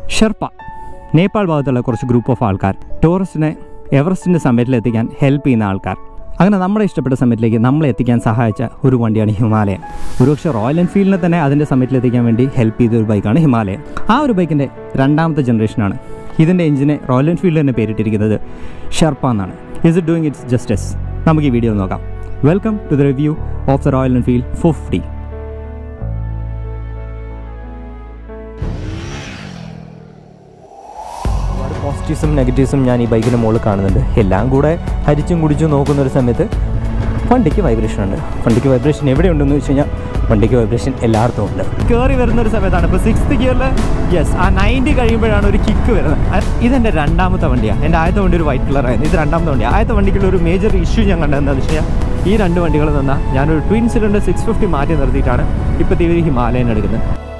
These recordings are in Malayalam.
ഷെർപ്പ നേപ്പാൾ ഭാഗത്തുള്ള കുറച്ച് ഗ്രൂപ്പ് ഓഫ് ആൾക്കാർ ടൂറിസ്റ്റിനെ എവറസ്റ്റിൻ്റെ സമ്മിറ്റിലെത്തിക്കാൻ ഹെൽപ്പ് ചെയ്യുന്ന ആൾക്കാർ അങ്ങനെ നമ്മളെ ഇഷ്ടപ്പെട്ട സമ്മിറ്റിലേക്ക് നമ്മളെ എത്തിക്കാൻ സഹായിച്ച ഒരു വണ്ടിയാണ് ഹിമാലയൻ ഒരുപക്ഷെ റോയൽ എൻഫീൽഡിനെ തന്നെ അതിൻ്റെ സമ്മിറ്റിലെത്തിക്കാൻ വേണ്ടി ഹെൽപ്പ് ചെയ്ത ഒരു ബൈക്കാണ് ഹിമാലയൻ ആ ഒരു ബൈക്കിൻ്റെ രണ്ടാമത്തെ ജനറേഷനാണ് ഇതിൻ്റെ എഞ്ചിനെ റോയൽ എൻഫീൽഡ് തന്നെ പേരിട്ടിരിക്കുന്നത് ഷെർപ്പ എന്നാണ് is it doing its justice നമുക്ക് ഈ വീഡിയോ നോക്കാം welcome to the review of the Royal Enfield fifty ഒരുപാട് പോസിറ്റീവ്സും നെഗറ്റീവ്സും ഞാൻ ഈ ബൈക്കിൻ്റെ മുകളിൽ കാണുന്നുണ്ട് എല്ലാം കൂടെ ഹരിച്ചും കുടിച്ചും നോക്കുന്ന ഒരു സമയത്ത് വണ്ടിക്ക് വൈബ്രേഷൻ ഉണ്ട് വണ്ടിക്ക് വൈബ്രേഷൻ എവിടെയുണ്ടെന്ന് വെച്ച് കഴിഞ്ഞാൽ വണ്ടിക്ക് വൈബ്രേഷൻ എല്ലായിടത്തും ഉണ്ട് കയറി വരുന്ന ഒരു സമയത്താണ് ഇപ്പോൾ സിക്സ്ത് ഗിയറിൽ യെസ് ആ നയൻറ്റി കഴിയുമ്പോഴാണ് ഒരു കിക്ക് വരുന്നത് അത് ഇതെൻ്റെ രണ്ടാമത്തെ വണ്ടിയാണ് എൻ്റെ ആദ്യത്തെ വണ്ടി ഒരു വൈറ്റ് കളറായിരുന്നു ഇത് രണ്ടാമത്തെ വണ്ടിയാണ് ആദ്യത്തെ വണ്ടിക്കുള്ള ഒരു മേജർ ഇഷ്യൂ ഞാൻ കണ്ടതെന്ന് വെച്ച് കഴിഞ്ഞാൽ ഈ രണ്ട് വണ്ടികൾ നിന്നാൽ ഞാനൊരു ട്വിൻ സിലിണ്ടർ സിക്സ് ഫിഫ്റ്റി മാറ്റി നിർത്തിയിട്ടാണ് ഇപ്പോഴത്തെ ഈ ഹിമാലയൻ എടുക്കുന്നത്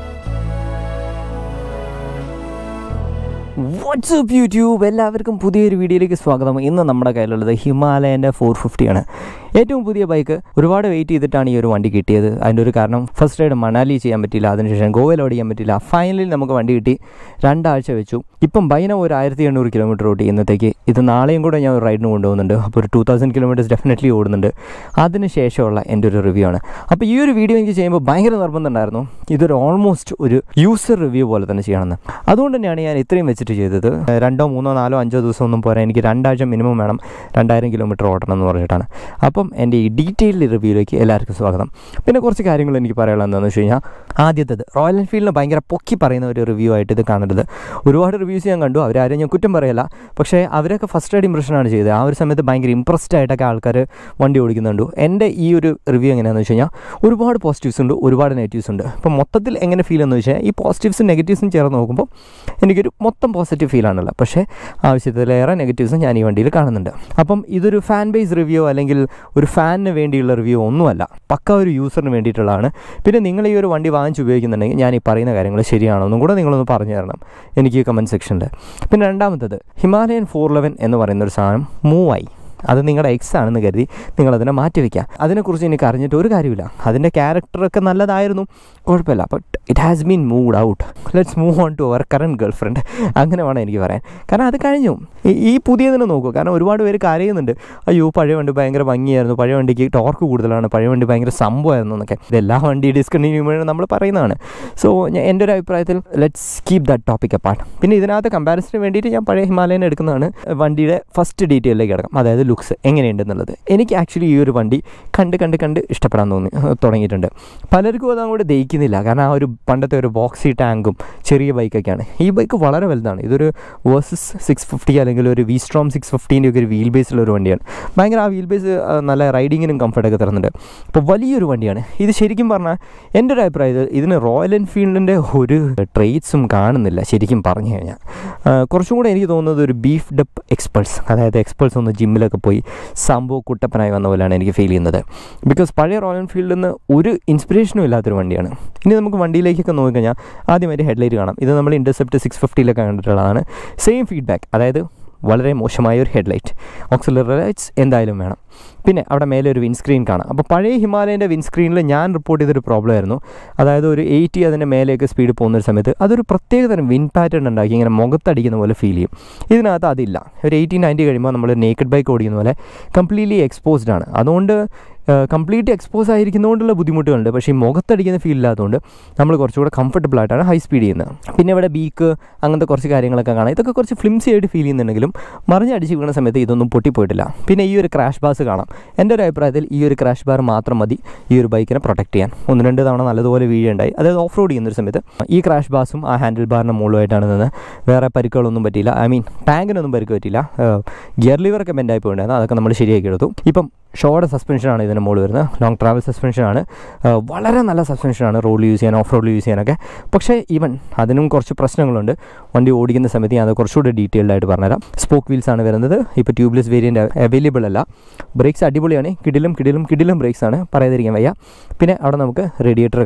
വാട്സപ്പ് യൂട്യൂബ് എല്ലാവർക്കും പുതിയൊരു വീഡിയോയിലേക്ക് സ്വാഗതം ഇന്ന് നമ്മുടെ കയ്യിലുള്ളത് ഹിമാലയൻ്റെ ഫോർ ഫിഫ്റ്റിയാണ് ഏറ്റവും പുതിയ ബൈക്ക് ഒരുപാട് വെയിറ്റ് ചെയ്തിട്ടാണ് ഈ ഒരു വണ്ടി കിട്ടിയത് അതിൻ്റെ ഒരു കാരണം ഫസ്റ്റ് റൈഡ് മണാലി ചെയ്യാൻ പറ്റിയില്ല അതിനുശേഷം ഗോവയിൽ ഓടിക്കാൻ പറ്റില്ല ഫൈനലിൽ നമുക്ക് വണ്ടി കിട്ടി രണ്ടാഴ്ച വെച്ചു ഇപ്പം ബൈന ഒരു ആയിരത്തി എണ്ണൂറ് കിലോമീറ്റർ ഓടി ഇന്നത്തേക്ക് ഇത് നാളെയും കൂടെ ഞാൻ ഒരു റൈഡിന് കൊണ്ടുപോകുന്നുണ്ട് അപ്പോൾ ഒരു ടു തൗസൻഡ് കിലോമീറ്റേഴ്സ് ഡെഫിനറ്റ്ലി ഓടുന്നുണ്ട് അതിന് ശേഷമുള്ള എൻ്റെ ഒരു റിവ്യൂ ആണ് അപ്പോൾ ഈ ഒരു വീഡിയോ എനിക്ക് ചെയ്യുമ്പോൾ ഭയങ്കര നിർബന്ധം ഉണ്ടായിരുന്നു ഇതൊരു ഓൾമോസ്റ്റ് ഒരു യൂസർ റിവ്യൂ പോലെ തന്നെ ചെയ്യണമെന്ന് അതുകൊണ്ട് തന്നെയാണ് ഞാൻ ഇത്രയും വെച്ചിട്ട് ചെയ്തത് രണ്ടോ മൂന്നോ നാലോ അഞ്ചോ ദിവസം ഒന്നും പോരാ എനിക്ക് രണ്ടാഴ്ച മിനിമം വേണം രണ്ടായിരം കിലോമീറ്റർ ഓടണം എന്ന് പറഞ്ഞിട്ടാണ് അപ്പം എൻ്റെ ഈ ഡീറ്റെയിൽഡ് റിവ്യൂയിലേക്ക് എല്ലാവർക്കും സ്വാഗതം പിന്നെ കുറച്ച് കാര്യങ്ങൾ എനിക്ക് പറയാനുള്ളത് എന്താണെന്ന് വെച്ച് കഴിഞ്ഞാൽ ആദ്യത്തേത് റോയൽ എൻഫീൽഡിന് ഭയങ്കര പൊക്കി പറയുന്ന ഒരു റിവ്യൂ ആയിട്ട് ഇത് കാണരുത് ഒരുപാട് റിവ്യൂസ് ഞാൻ കണ്ടു അവരാരും ഞാൻ കുറ്റം പറയല്ല പക്ഷേ അവരൊക്കെ ഫസ്റ്റ് റൈഡ് ഇംപ്രഷനാണ് ചെയ്തത് ആ ഒരു സമയത്ത് ഭയങ്കര ഇമ്പ്രസ്ഡ് ആയിട്ടൊക്കെ ആൾക്കാർ വണ്ടി ഓടിക്കുന്നുണ്ട് എൻ്റെ ഈ ഒരു റിവ്യൂ എങ്ങനെയാണെന്ന് വെച്ച് കഴിഞ്ഞാൽ ഒരുപാട് പോസിറ്റീവ്സ് ഉണ്ട് ഒരുപാട് നെഗറ്റീവ്സ് ഉണ്ട് അപ്പോൾ മൊത്തത്തിൽ എങ്ങനെ ഫീൽ എന്ന് വെച്ചാൽ ഈ പോസിറ്റീവ്സും നെഗറ്റീവ്സും ചേർന്ന് നോക്കുമ്പോൾ എനിക്കൊരു മൊത്തം പോസിറ്റീവ് ഫീലാണുള്ളത് പക്ഷേ ആവശ്യത്തിലേറെ നെഗറ്റീവ്സും ഞാൻ ഈ വണ്ടിയിൽ കാണുന്നുണ്ട് അപ്പം ഇതൊരു ഫാൻ ബേസ് റിവ്യൂ അല്ലെങ്കിൽ ഒരു ഫാനിന് വേണ്ടിയുള്ള റിവ്യൂ ഒന്നുമല്ല പക്ക ഒരു യൂസറിന് വേണ്ടിയിട്ടുള്ളതാണ് പിന്നെ നിങ്ങൾ ഈ ഒരു വണ്ടി വാങ്ങിച്ച് ഉപയോഗിക്കുന്നുണ്ടെങ്കിൽ ഞാൻ ഈ പറയുന്ന കാര്യങ്ങൾ ശരിയാണോ എന്നും കൂടെ നിങ്ങളൊന്ന് പറഞ്ഞു തരണം എനിക്ക് കമൻറ്റ് സെക്ഷനിൽ പിന്നെ രണ്ടാമത്തത് ഹിമാലയൻ ഫോർ ലെവൻ എന്ന് പറയുന്ന ഒരു സാധനം മൂവായി അത് നിങ്ങളുടെ എക്സ് ആണെന്ന് കരുതി നിങ്ങളതിനെ മാറ്റി വയ്ക്കുക അതിനെക്കുറിച്ച് എനിക്ക് അറിഞ്ഞിട്ട് ഒരു കാര്യമില്ല അതിൻ്റെ ക്യാരക്ടറൊക്കെ നല്ലതായിരുന്നു കുഴപ്പമില്ല but it has been mood out let's move on to our current girl friend അങ്ങനെ വേണം എനിക്ക് പറയാൻ കാരണം അത് കഴിഞ്ഞു ഈ- ഈ പുതിയതിനെ നോക്കൂ കാരണം ഒരുപാട് പേര് കരയുന്നുണ്ട് അയ്യോ പഴയ വണ്ടി ഭയങ്കര ഭംഗിയായിരുന്നു പഴയ വണ്ടിക്ക് ടോർക്ക് കൂടുതലാണ് പഴയ വണ്ടി ഭയങ്കര സംഭവമായിരുന്നു എന്നൊക്കെ ഇതെല്ലാ വണ്ടി ഡിസ്കണ്ടിന്യൂ ചെയ്യുമ്പോഴും നമ്മൾ പറയുന്നതാണ് സോ എൻ്റെ ഒരു അഭിപ്രായത്തിൽ let's keep that topic apart പിന്നെ ഇതിനകത്ത് കമ്പാരിസണിന് വേണ്ടിയിട്ട് ഞാൻ പഴയ ഹിമാലയൻ എടുക്കുന്നതാണ് വണ്ടിയുടെ ഫസ്റ്റ് ഡീറ്റെയിലേക്ക് കിടക്കാം അതായത് ലുക്സ് എങ്ങനെയുണ്ടെന്നുള്ളത് എനിക്ക് ആക്ച്വലി ഈ ഒരു വണ്ടി കണ്ട് കണ്ട് കണ്ട് ഇഷ്ടപ്പെടാൻ തോന്നി തുടങ്ങിയിട്ടുണ്ട് പലർക്കും അത് അങ്ങോട്ട് ദഹിക്കുന്നില്ല കാരണം ആ ഒരു പണ്ടത്തെ ഒരു ബോക്സി ടാങ്കും ചെറിയ ബൈക്കൊക്കെയാണ് ഈ ബൈക്ക് വളരെ വലുതാണ് ഇതൊരു വേഴ്സസ് സിക്സ് ഫിഫ്റ്റി അല്ലെങ്കിൽ ഒരു വി സ്ട്രോം സിക്സ് ഫിഫ്റ്റീൻ്റെ ഒക്കെ ഒരു വീൽ ബേസിലുള്ള ഒരു വണ്ടിയാണ് ഭയങ്കര ആ വീൽ ബേസ് നല്ല റൈഡിങ്ങിനും കംഫർട്ടൊക്കെ തരുന്നുണ്ട് അപ്പോൾ വലിയൊരു വണ്ടിയാണ് ഇത് ശരിക്കും പറഞ്ഞാൽ എൻ്റെ ഒരു അഭിപ്രായത്തിൽ ഇതിന് റോയൽ എൻഫീൽഡിൻ്റെ ഒരു ട്രേറ്റ്സും കാണുന്നില്ല ശരിക്കും പറഞ്ഞു കഴിഞ്ഞാൽ ആ, കുറച്ചും കൂടെ എനിക്ക് തോന്നുന്നത് ഒരു ബീഫ് ഡപ്പ് എക്സ്പൾസ് അതായത് എക്സ്പൾസ് ഒന്ന് ജിമ്മിലൊക്കെ പോയി സംഭവം കുട്ടപ്പനായി വന്ന പോലെയാണ് എനിക്ക് ഫീൽ ചെയ്യുന്നത് ബിക്കോസ് പഴയ റോയൽ എൻഫീൽഡിൽ നിന്ന് ഒരു ഇൻസ്പിറേഷനും ഇല്ലാത്തൊരു വണ്ടിയാണ് ഇനി നമുക്ക് വണ്ടിയിലേക്കൊക്കെ നോക്കിക്കഴിഞ്ഞാൽ ആദ്യമായിട്ട് ഹെഡ്ലൈറ്റ് കാണാം ഇത് നമ്മൾ ഇൻ്റർസെപ്റ്റ് സിക്സ് ഫിഫ്റ്റിയിലൊക്കെ കണ്ടിട്ടുള്ളതാണ് സെയിം ഫീഡ്ബാക്ക് അതായത് വളരെ മോശമായ ഒരു ഹെഡ്ലൈറ്റ് ഓക്സിലറി ലൈറ്റ്സ് എന്തായാലും വേണം പിന്നെ അവിടെ മേലെ ഒരു വിൻസ്ക്രീൻ കാണാം അപ്പോൾ പഴയ ഹിമാലയൻ്റെ വിൻസ്ക്രീനിൽ ഞാൻ റിപ്പോർട്ട് ചെയ്തൊരു പ്രോബ്ലം ആയിരുന്നു അതായത് ഒരു എയ്റ്റി അതിൻ്റെ മേലേക്ക് സ്പീഡ് പോകുന്ന ഒരു സമയത്ത് അതൊരു പ്രത്യേക തരം വിൻ പാറ്റേൺ ഉണ്ടാക്കി ഇങ്ങനെ മുഖത്തടിക്കുന്ന പോലെ ഫീൽ ചെയ്യും ഇതിനകത്ത് അതില്ല ഒരു എയ്റ്റി നയൻറ്റി കഴിയുമ്പോൾ നമ്മൾ നേക്കഡ് ബൈക്ക് ഓടിക്കുന്ന പോലെ കംപ്ലീറ്റ്ലി എക്സ്പോസ്ഡ് ആണ് അതുകൊണ്ട് കംപ്ലീറ്റ് എക്സ്പോസ് ആയിരിക്കുന്നതുകൊണ്ടുള്ള ബുദ്ധിമുട്ടുകളുണ്ട് പക്ഷേ ഈ മുഖത്തടിക്കുന്ന ഫീൽ ഇല്ലാത്തതുകൊണ്ട് നമ്മൾ കുറച്ചുകൂടെ കംഫർട്ടബിൾ ആയിട്ടാണ് ഹൈ സ്പീഡ് ചെയ്യുന്നത് പിന്നെ ഇവിടെ ബീക്ക് അങ്ങനത്തെ കുറച്ച് കാര്യങ്ങളൊക്കെ കാണാം ഇതൊക്കെ കുറച്ച് ഫ്ലിംസി ആയിട്ട് ഫീൽ ചെയ്യുന്നുണ്ടെങ്കിലും മറിഞ്ഞടിച്ച് വീണ സമയത്ത് ഇതൊന്നും പൊട്ടിപ്പോയിട്ടില്ല പിന്നെ ഈ ഒരു ക്രാഷ് ബാസ് കാണാം എൻ്റെ ഒരു അഭിപ്രായത്തിൽ ഈ ഒരു ക്രാഷ് ബാർ മാത്രം മതി ഈ ഒരു ബൈക്കിനെ പ്രൊട്ടക്ട് ചെയ്യാൻ ഒന്ന് രണ്ട് തവണ നല്ലതുപോലെ വീഴുണ്ടായി അതായത് ഓഫ് റോഡ് ചെയ്യുന്ന ഒരു സമയത്ത് ഈ ക്രാഷ് ബാസും ആ ഹാൻഡിൽ ബാറിൻ്റെ മുകളിലായിട്ടാണ് നിന്ന് വേറെ പരിക്കുകളൊന്നും പറ്റിയില്ല ഐ മീൻ ടാങ്കിനൊന്നും പരിക്ക് പറ്റിയില്ല ഗിയർ ലിവറൊക്കെ ബെൻഡായി പോയിട്ടുണ്ടായിരുന്നു അതൊക്കെ നമ്മൾ ശരിയാക്കി എടുത്തു ഇപ്പം ഷോയുടെ സസ്പെൻഷനാണ് ഇതിന് മുകളിൽ വരുന്നത് ലോങ് ട്രാവൽ സസ്പെൻഷനാണ് വളരെ നല്ല സസ്പെൻഷനാണ് റോഡ് യൂസ് ചെയ്യാൻ ഓഫ് റോഡ് യൂസ് ചെയ്യാനൊക്കെ പക്ഷേ ഈവൻ അതിനും കുറച്ച് പ്രശ്നങ്ങളുണ്ട് വണ്ടി ഓടിക്കുന്ന സമയത്ത് ഞാൻ അത് കുറച്ചുകൂടി ഡീറ്റെയിൽഡ് ആയിട്ട് പറഞ്ഞുതരാം സ്പോക്ക് വീൽസ് ആണ് വരുന്നത് ഇപ്പോൾ ട്യൂബ്ലെസ് വേരിയൻ്റ് അവൈലബിൾ അല്ല ബ്രേക്സ് അടിപൊളിയാണ് കിടിലും കിടിലും കിടിലും ബ്രേക്സ് ആണ് പറയാതിരിക്കാൻ വയ്യ പിന്നെ അവിടെ നമുക്ക് റേഡിയേറ്റർ കാണാം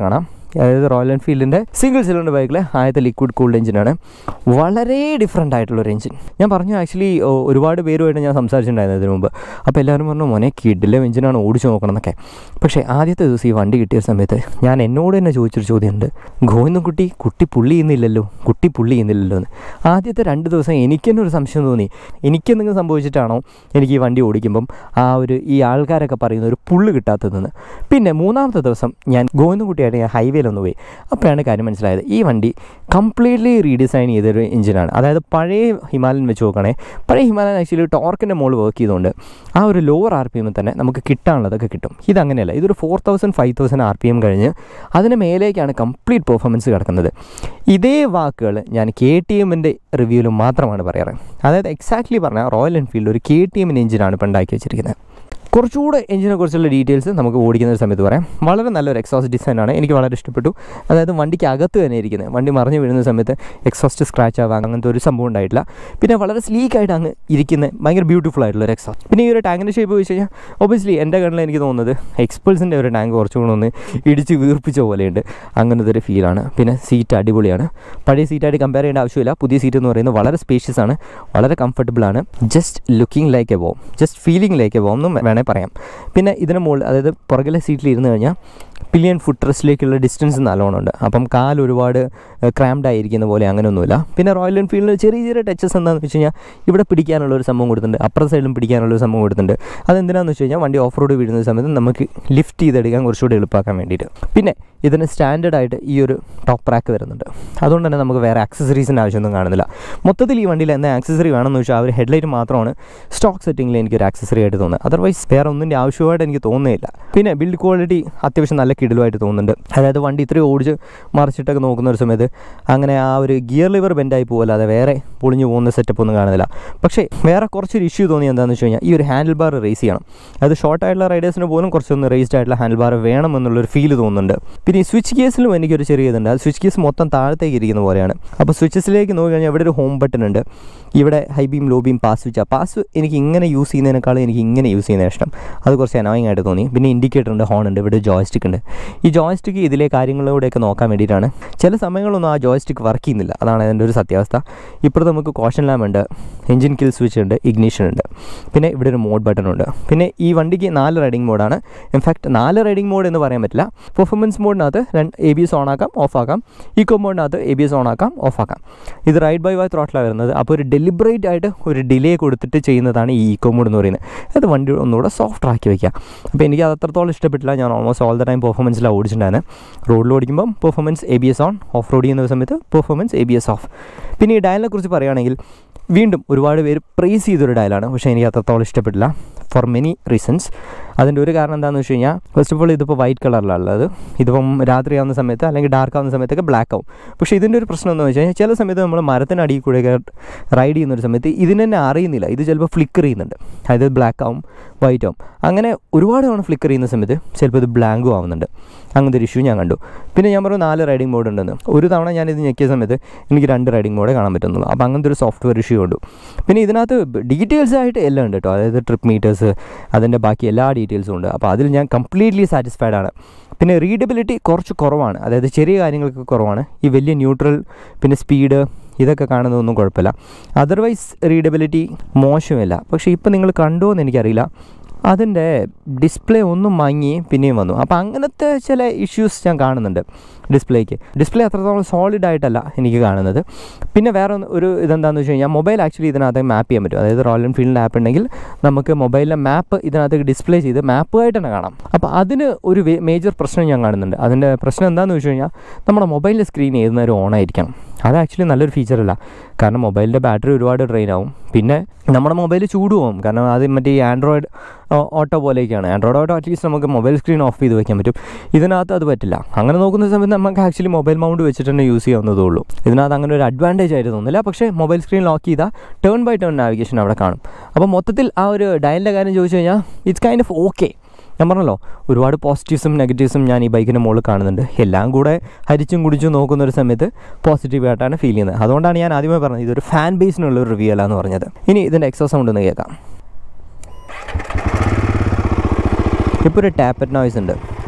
അതായത് റോയൽ എൻഫീൽഡിൻ്റെ സിംഗിൾ സിലിണ്ടർ ബൈക്കിലെ ആദ്യത്തെ ലിക്വിഡ് കൂൾഡ് എഞ്ചിനാണ് വളരെ ഡിഫറെൻ്റ് ആയിട്ടുള്ളൊരു എഞ്ചിൻ ഞാൻ പറഞ്ഞു ആക്ച്വലി ഒരുപാട് പേരുമായിട്ട് ഞാൻ സംസാരിച്ചിട്ടുണ്ടായിരുന്നു ഇതിനു മുമ്പ് അപ്പോൾ എല്ലാവരും പറഞ്ഞു മോനെ കിഡിലെ എഞ്ചിനാണ് ഓടിച്ചു നോക്കണം എന്നൊക്കെ പക്ഷേ ആദ്യത്തെ ദിവസം ഈ വണ്ടി കിട്ടിയ സമയത്ത് ഞാൻ എന്നോട് തന്നെ ചോദിച്ചൊരു ചോദ്യമുണ്ട് ഗോവിന്ദൻ കുട്ടി കുട്ടി പുള്ളി ചെയ്യുന്നില്ലല്ലോ കുട്ടി പുള്ളി ചെയ്യുന്നില്ലല്ലോ എന്ന് ആദ്യത്തെ രണ്ട് ദിവസം എനിക്ക് തന്നെ ഒരു സംശയം തോന്നി എനിക്കെന്തെങ്കിലും സംഭവിച്ചിട്ടാണോ എനിക്ക് ഈ വണ്ടി ഓടിക്കുമ്പം ആ ഒരു ഈ ആൾക്കാരൊക്കെ പറയുന്ന ഒരു പുള്ള് കിട്ടാത്തതെന്ന് പിന്നെ മൂന്നാമത്തെ ദിവസം ഞാൻ ഗോവിന്ദൻകുട്ടിയായിട്ട് ഞാൻ ഹൈവേയിലൊന്ന് പോയി അപ്പോഴാണ് കാര്യം മനസ്സിലായത് ഈ വണ്ടി കംപ്ലീറ്റ്ലി റീഡിസൈൻ ചെയ്തൊരു എഞ്ചിനാണ് അതായത് പഴയ ഹിമാലയൻ വെച്ച് നോക്കണേ പഴയ ഹിമാലയൻ ആക്ച്വലി ടോർക്കിൻ്റെ മുകളിൽ വർക്ക് ചെയ്തുകൊണ്ട് ആ ഒരു ലോവർ ആർ പി എമ്മിൽ തന്നെ നമുക്ക് കിട്ടാനുള്ളതൊക്കെ കിട്ടും ഇതങ്ങനെയല്ല ഇതൊരു four thousand five thousand R P M കഴിഞ്ഞ് അതിന് മേലേക്കാണ് കംപ്ലീറ്റ് പെർഫോമൻസ് കിടക്കുന്നത് ഇതേ വാക്കുകൾ ഞാൻ കെ ടി എമ്മിൻ്റെ റിവ്യൂവിൽ മാത്രമാണ് പറയാറ് അതായത് എക്സാക്ട്ലി പറഞ്ഞാൽ റോയൽ എൻഫീൽഡ് ഒരു കെ ടി എമ്മിൻ്റെ എഞ്ചിനാണ് ഇപ്പോൾ ഉണ്ടാക്കി വെച്ചിരിക്കുന്നത് കുറച്ചുകൂടെ എഞ്ചിനെ കുറിച്ചുള്ള ഡീറ്റെയിൽസ് നമുക്ക് ഓടിക്കുന്ന ഒരു സമയത്ത് പറയാം വളരെ നല്ലൊരു എക്സോസ്റ്റ് ഡിസൈനാണ് എനിക്ക് വളരെ ഇഷ്ടപ്പെട്ടു അതായത് വണ്ടിക്ക് അകത്ത് തന്നെ ഇരിക്കുന്നത് വണ്ടി മറിഞ്ഞു വീഴുന്ന സമയത്ത് എക്സോസ്റ്റ് സ്ക്രാച്ച് ആവാം അങ്ങനത്തെ ഒരു സംഭവം ഉണ്ടായിട്ടില്ല പിന്നെ വളരെ സ്ലീക്കായിട്ട് അങ്ങ് ഇരിക്കുന്ന ഭയങ്കര ബ്യൂട്ടിഫുൾ ആയിട്ടുള്ള ഒരു എക്സോസ്റ്റ് പിന്നെ ഈ ഒരു ടാങ്കിൻ്റെ ഷേപ്പ് വെച്ച് കഴിഞ്ഞാൽ ഒബിയസ്ലി എൻ്റെ കണ്ണിൽ എനിക്ക് തോന്നുന്നത് എക്സ്പൾസിൻ്റെ ഒരു ടാങ്ക് കുറച്ചുകൂടെ ഒന്ന് ഇടിച്ച് വീർപ്പിച്ച പോലെയുണ്ട് അങ്ങനത്തെ ഒരു ഫീലാണ് പിന്നെ സീറ്റ് അടിപൊളിയാണ് പഴയ സീറ്റായിട്ട് കമ്പയർ ചെയ്യേണ്ട ആവശ്യമില്ല പുതിയ സീറ്റ് എന്ന് പറയുന്നത് വളരെ സ്പേഷ്യസ് ആണ് വളരെ കംഫർട്ടബിൾ ആണ് just looking like a bomb just feeling like a bomb എന്നും വേണേൽ പറയാം പിന്നെ ഇതിന് മുകളിൽ അതായത് പുറകിലെ സീറ്റിൽ ഇരുന്ന് കഴിഞ്ഞാൽ പില്ലിയൻ ഫുഡ് റെസ്റ്റിലേക്കുള്ള ഡിസ്റ്റൻസ് നല്ലോണം ഉണ്ട് അപ്പം കാൽ ഒരുപാട് ക്രാംഡ് ആയിരിക്കുന്ന പോലെ അങ്ങനെയൊന്നുമില്ല പിന്നെ റോയൽ എൻഫീൽഡിൽ ചെറിയ ചെറിയ ടച്ചസ് എന്താണെന്ന് വെച്ച് കഴിഞ്ഞാൽ ഇവിടെ പിടിക്കാനുള്ള ഒരു സംഭവം കൊടുത്തിട്ടുണ്ട് അപ്പുറ സൈഡിലും പിടിക്കാനുള്ള ഒരു സംഭവം കൊടുത്തിട്ടുണ്ട് അതെന്തിനാണെന്ന് വെച്ച് കഴിഞ്ഞാൽ വണ്ടി ഓഫ് റോഡ് വീഴുന്ന സമയത്ത് നമുക്ക് ലിഫ്റ്റ് ചെയ്തെടുക്കാൻ കുറച്ചുകൂടി എളുപ്പമാക്കാൻ വേണ്ടിയിട്ട് പിന്നെ ഇതിന് സ്റ്റാൻഡേർഡ് ആയിട്ട് ഈ ഒരു ടോപ്പ് റാക്ക് വരുന്നുണ്ട് അതുകൊണ്ട് തന്നെ നമുക്ക് വേറെ ആക്സസറീസിൻ്റെ ആവശ്യമൊന്നും കാണുന്നില്ല മൊത്തത്തിൽ ഈ വണ്ടിയിൽ എന്താ ആക്സസറി വേണമെന്ന് വെച്ചാൽ ആ ഒരു ഹെഡ്ലൈറ്റ് മാത്രമാണ് സ്റ്റോക്ക് സെറ്റിങ്ങിൽ എനിക്കൊരു ആക്സസറി ആയിട്ട് തോന്നുന്നത് അതർവൈസ് വേറെ ഒന്നിൻ്റെ ആവശ്യമായിട്ട് എനിക്ക് തോന്നുന്നില്ല പിന്നെ ബിൽഡ് ക്വാളിറ്റി അത്യാവശ്യം നല്ല കിടിലുമായിട്ട് തോന്നുന്നുണ്ട് അതായത് വണ്ടി ഇത്രയും ഓടിച്ച് മറിച്ചിട്ടൊക്കെ നോക്കുന്ന ഒരു സമയത്ത് അങ്ങനെ ആ ഒരു ഗിയർ ലിവർ ബെൻഡായി പോകല്ലാതെ വേറെ പൊളിഞ്ഞു പോകുന്ന സെറ്റപ്പ് ഒന്നും കാണുന്നില്ല പക്ഷേ വേറെ കുറച്ചൊരു ഇഷ്യൂ തോന്നി എന്താണെന്ന് വെച്ച് കഴിഞ്ഞാൽ ഈ ഒരു ഹാൻഡിൽ ബാർ റേസ് ചെയ്യണം അത് ഷോർട്ട് ആയിട്ടുള്ള റൈഡേഴ്സിന് പോലും കുറച്ചൊന്ന് റേസ്ഡ് ആയിട്ടുള്ള ഹാൻഡിൽ ബാർ വേണം എന്നുള്ളൊരു ഫീൽ തോന്നുന്നുണ്ട് പിന്നെ ഈ സ്വിച്ച് കേസിലും എനിക്കൊരു ചെറിയ ഇതുണ്ട് അത് സ്വിച്ച് കേസ് മൊത്തം താഴത്തേക്ക് ഇരിക്കുന്ന പോലെയാണ് അപ്പോൾ സ്വിച്ചസിലേക്ക് നോക്കി കഴിഞ്ഞാൽ ഇവിടെ ഒരു ഹോം ബട്ടൺ ഉണ്ട് ഇവിടെ high beam low beam pass switch ആ പാസ് എനിക്ക് ഇങ്ങനെ യൂസ് ചെയ്യുന്നതിനേക്കാളും എനിക്ക് ഇങ്ങനെ യൂസ് ചെയ്യുന്ന ഇഷ്ടം അത് കുറച്ച് അനോയിങ് ആയിട്ട് തോന്നി പിന്നെ ഇൻഡിക്കേറ്റർ ഉണ്ട് ഹോൺ ഉണ്ട് ഇവിടെ ജോയ്സ്റ്റിക് ഉണ്ട് ഈ ജോയ്സ്റ്റിക്ക് ഇതിലെ കാര്യങ്ങളിലൂടെയൊക്കെ നോക്കാൻ വേണ്ടിയിട്ടാണ് ചില സമയങ്ങളൊന്നും ആ ജോയ്സ്റ്റിക്ക് വർക്ക് ചെയ്യുന്നില്ല അതാണ് അതിൻ്റെ ഒരു സത്യാവസ്ഥ ഇപ്പോൾ നമുക്ക് കോഷൻ ലാമ്പ് ഉണ്ട് എഞ്ചിൻ കിൽ സ്വിച്ച് ഉണ്ട് ഇഗ്നീഷൻ ഉണ്ട് പിന്നെ ഇവിടെ ഒരു മോഡ് ബട്ടൺ ഉണ്ട് പിന്നെ ഈ വണ്ടിക്ക് നാല് റൈഡിംഗ് മോഡാണ് ഇൻഫാക്ട് നാല് റൈഡിംഗ് മോഡ് എന്ന് പറയാൻ പറ്റില്ല പെർഫോമൻസ് മോഡിനകത്ത് രണ്ട് എ ബി എസ് ഓൺ ആക്കാം ഓഫ് ആക്കാം ഈക്കോ മോഡിനകത്ത് എ ബി എസ് ഓൺ ആക്കാം ഓഫ് ആക്കാം ഇത് റൈഡ് ബൈ വൈ ത്രോട്ടിലാണ് വരുന്നത് അപ്പോൾ ഒരു ഡെലിബറേറ്റ് ആയിട്ട് ഒരു ഡിലേ കൊടുത്തിട്ട് ചെയ്യുന്നതാണ് ഈ ഈക്കോ മോഡ് എന്ന് പറയുന്നത് അത് വണ്ടി ഒന്നുകൂടെ സോഫ്റ്റ് ആക്കി വയ്ക്കുക അപ്പോൾ എനിക്ക് അത് അത്രത്തോളം ഇഷ്ടപ്പെട്ടില്ല ഞാൻ ഓൾമോസ്റ്റ് ഓൾ ദ ടൈം പെർഫോമൻസിലാണ് ഓടിച്ചിട്ടുണ്ടായിരുന്നു റോഡിൽ ഓടിക്കുമ്പം performance A B S on off road ചെയ്യുന്ന സമയത്ത് performance A B S off പിന്നെ ഈ ഡയലിനെ കുറിച്ച് പറയുകയാണെങ്കിൽ വീണ്ടും ഒരുപാട് പേര് പ്രൈസ് ചെയ്തൊരു ഡയലാണ് പക്ഷേ എനിക്ക് അത്രത്തോളം ഇഷ്ടപ്പെട്ടില്ല ഫോർ മെനി റീസൺസ് അതിൻ്റെ ഒരു കാരണം എന്താണെന്ന് വെച്ച് കഴിഞ്ഞാൽ ഫസ്റ്റ് ഓഫ് ഓൾ ഇതിപ്പോൾ വൈറ്റ് കളറിലാണ് ഉള്ളത് ഇതിപ്പം രാത്രി ആവുന്ന സമയത്ത് അല്ലെങ്കിൽ ഡാർക്ക് ആവുന്ന സമയത്തൊക്കെ ബ്ലാക്ക് ആവും പക്ഷേ ഇതിൻ്റെ ഒരു പ്രശ്നം എന്ന് വെച്ച് കഴിഞ്ഞാൽ ചില സമയത്ത് നമ്മൾ മരത്തിനടിയിൽ കൂടെയൊക്കെ റൈഡ് ചെയ്യുന്ന ഒരു സമയത്ത് ഇതിന് തന്നെ അറിയുന്നില്ല ഇത് ചിലപ്പോൾ ഫ്ലിക്കർ ചെയ്യുന്നുണ്ട് അതായത് ബ്ലാക്ക് ആവും വൈറ്റ് ആവും അങ്ങനെ ഒരുപാട് തവണ ഫ്ലിക്കർ ചെയ്യുന്ന സമയത്ത് ചിലപ്പോൾ ഇത് ബ്ലാങ്കും ആവുന്നുണ്ട് അങ്ങനത്തെ ഒരു ഇഷ്യൂ ഞാൻ കണ്ടു പിന്നെ ഞാൻ പറഞ്ഞു നാല് റൈഡിംഗ് മോഡ് ഉണ്ടെന്ന് ഒരു തവണ ഞാൻ ഇത് ഞെക്കിയ സമയത്ത് എനിക്ക് രണ്ട് റൈഡിംഗ് മോഡേ കാണാൻ പറ്റുന്നുള്ളൂ അപ്പോൾ അങ്ങനത്തെ ഒരു സോഫ്റ്റ്വെയർ ഇഷ്യൂ ഉണ്ട് പിന്നെ ഇതിനകത്ത് ഡീറ്റെയിൽസ് ആയിട്ട് എല്ലാം ഉണ്ട് കേട്ടോ അതായത് ട്രിപ്പ് മീറ്റേഴ്സ് അതിൻ്റെ ബാക്കി എല്ലാ ഡീറ്റെയിൽസും ഉണ്ട് അപ്പോൾ അതിൽ ഞാൻ കംപ്ലീറ്റ്ലി സാറ്റിസ്ഫൈഡ് ആണ് പിന്നെ റീഡബിലിറ്റി കുറച്ച് കുറവാണ് അതായത് ചെറിയ കാര്യങ്ങൾക്ക് കുറവാണ് ഈ വലിയ ന്യൂട്രൽ പിന്നെ സ്പീഡ് ഇതൊക്കെ കാണുന്നതൊന്നും കുഴപ്പമില്ല അതർവൈസ് റീഡബിലിറ്റി മോശമില്ല പക്ഷേ ഇപ്പം നിങ്ങൾ കണ്ടോ എന്ന് എനിക്കറിയില്ല അതിൻ്റെ ഡിസ്പ്ലേ ഒന്നും മങ്ങി പിന്നെയും വന്നു അപ്പോൾ അങ്ങനത്തെ ചില ഇഷ്യൂസ് ഞാൻ കാണുന്നുണ്ട് ഡിസ്പ്ലേക്ക് ഡിസ്പ്ലേ അത്രത്തോളം സോളിഡ് ആയിട്ടല്ല എനിക്ക് കാണുന്നത് പിന്നെ വേറെ ഒന്ന് ഒരു ഇതെന്താണെന്ന് വെച്ച് കഴിഞ്ഞാൽ മൊബൈൽ ആക്ച്വലി ഇതിനകത്ത് മാപ്പ് ചെയ്യാൻ പറ്റും അതായത് റോയൽ എൻഫീൽഡിൻ്റെ ആപ്പ് ഉണ്ടെങ്കിൽ നമുക്ക് മൊബൈലിലെ മാപ്പ് ഇതിനകത്ത് ഡിസ്പ്ലേ ചെയ്ത് മാപ്പുമായിട്ട് തന്നെ കാണാം അപ്പോൾ അതിന് ഒരു മേജർ പ്രശ്നം ഞാൻ കാണുന്നുണ്ട് അതിൻ്റെ പ്രശ്നം എന്താണെന്ന് വെച്ച് കഴിഞ്ഞാൽ നമ്മുടെ മൊബൈലിൻ്റെ സ്ക്രീൻ ഏത് നേരം ഓൺ ആയിരിക്കണം അത് ആക്ച്വലി നല്ലൊരു ഫീച്ചറല്ല കാരണം മൊബൈലിൻ്റെ ബാറ്ററി ഒരുപാട് ഡ്രെയിൻ ആവും പിന്നെ നമ്മുടെ മൊബൈൽ ചൂടുപോകും കാരണം അത് മറ്റേ ഈ ആൻഡ്രോയിഡ് ഓട്ടോ പോലെയൊക്കെയാണ് ആൻഡ്രോയിഡ് ഓട്ടോ അറ്റ്ലീസ്റ്റ് നമുക്ക് മൊബൈൽ സ്ക്രീൻ ഓഫ് ചെയ്ത് വെക്കാൻ പറ്റും ഇതിനകത്ത് അത് പറ്റില്ല അങ്ങനെ നോക്കുന്ന സമയത്ത് നമുക്ക് ആക്ച്വലി മൊബൈൽ മൗണ്ട് വെച്ചിട്ട് തന്നെ യൂസ് ചെയ്യാവുന്നതേ ഉള്ളൂ ഇതിനകത്ത് അങ്ങനെ ഒരു അഡ്വാൻറ്റേജ് ആയിട്ട് തോന്നില്ല പക്ഷേ മൊബൈൽ സ്ക്രീൻ ലോക്ക് ചെയ്താൽ ടേൺ ബൈ ടേൺ നാവിഗേഷൻ അവിടെ കാണും അപ്പോൾ മൊത്തത്തിൽ ആ ഒരു ഡയലിൻ്റെ കാര്യം ചോദിച്ചു കഴിഞ്ഞാൽ ഇറ്റ്സ് കൈൻഡ് ഓഫ് ഓക്കെ ഞാൻ പറഞ്ഞല്ലോ ഒരുപാട് പോസിറ്റീവ്സും നെഗറ്റീവ്സും ഞാൻ ഈ ബൈക്കിൻ്റെ മുകളിൽ കാണുന്നുണ്ട് എല്ലാം കൂടെ ഹരിച്ചും കുടിച്ചും നോക്കുന്ന ഒരു സമയത്ത് പോസിറ്റീവായിട്ടാണ് ഫീൽ ചെയ്യുന്നത് അതുകൊണ്ടാണ് ഞാൻ ആദ്യമേ പറഞ്ഞത് ഇതൊരു ഫാൻ ബേസിനുള്ള ഒരു റിവ്യൂ അല്ല എന്ന് പറഞ്ഞത് ഇനി ഇതിൻ്റെ എക്സോ സൗണ്ട് ഒന്ന് കേൾക്കാം ഇപ്പോൾ ഒരു ടാപ്പറ്റ് നോയ്സ് ഉണ്ട്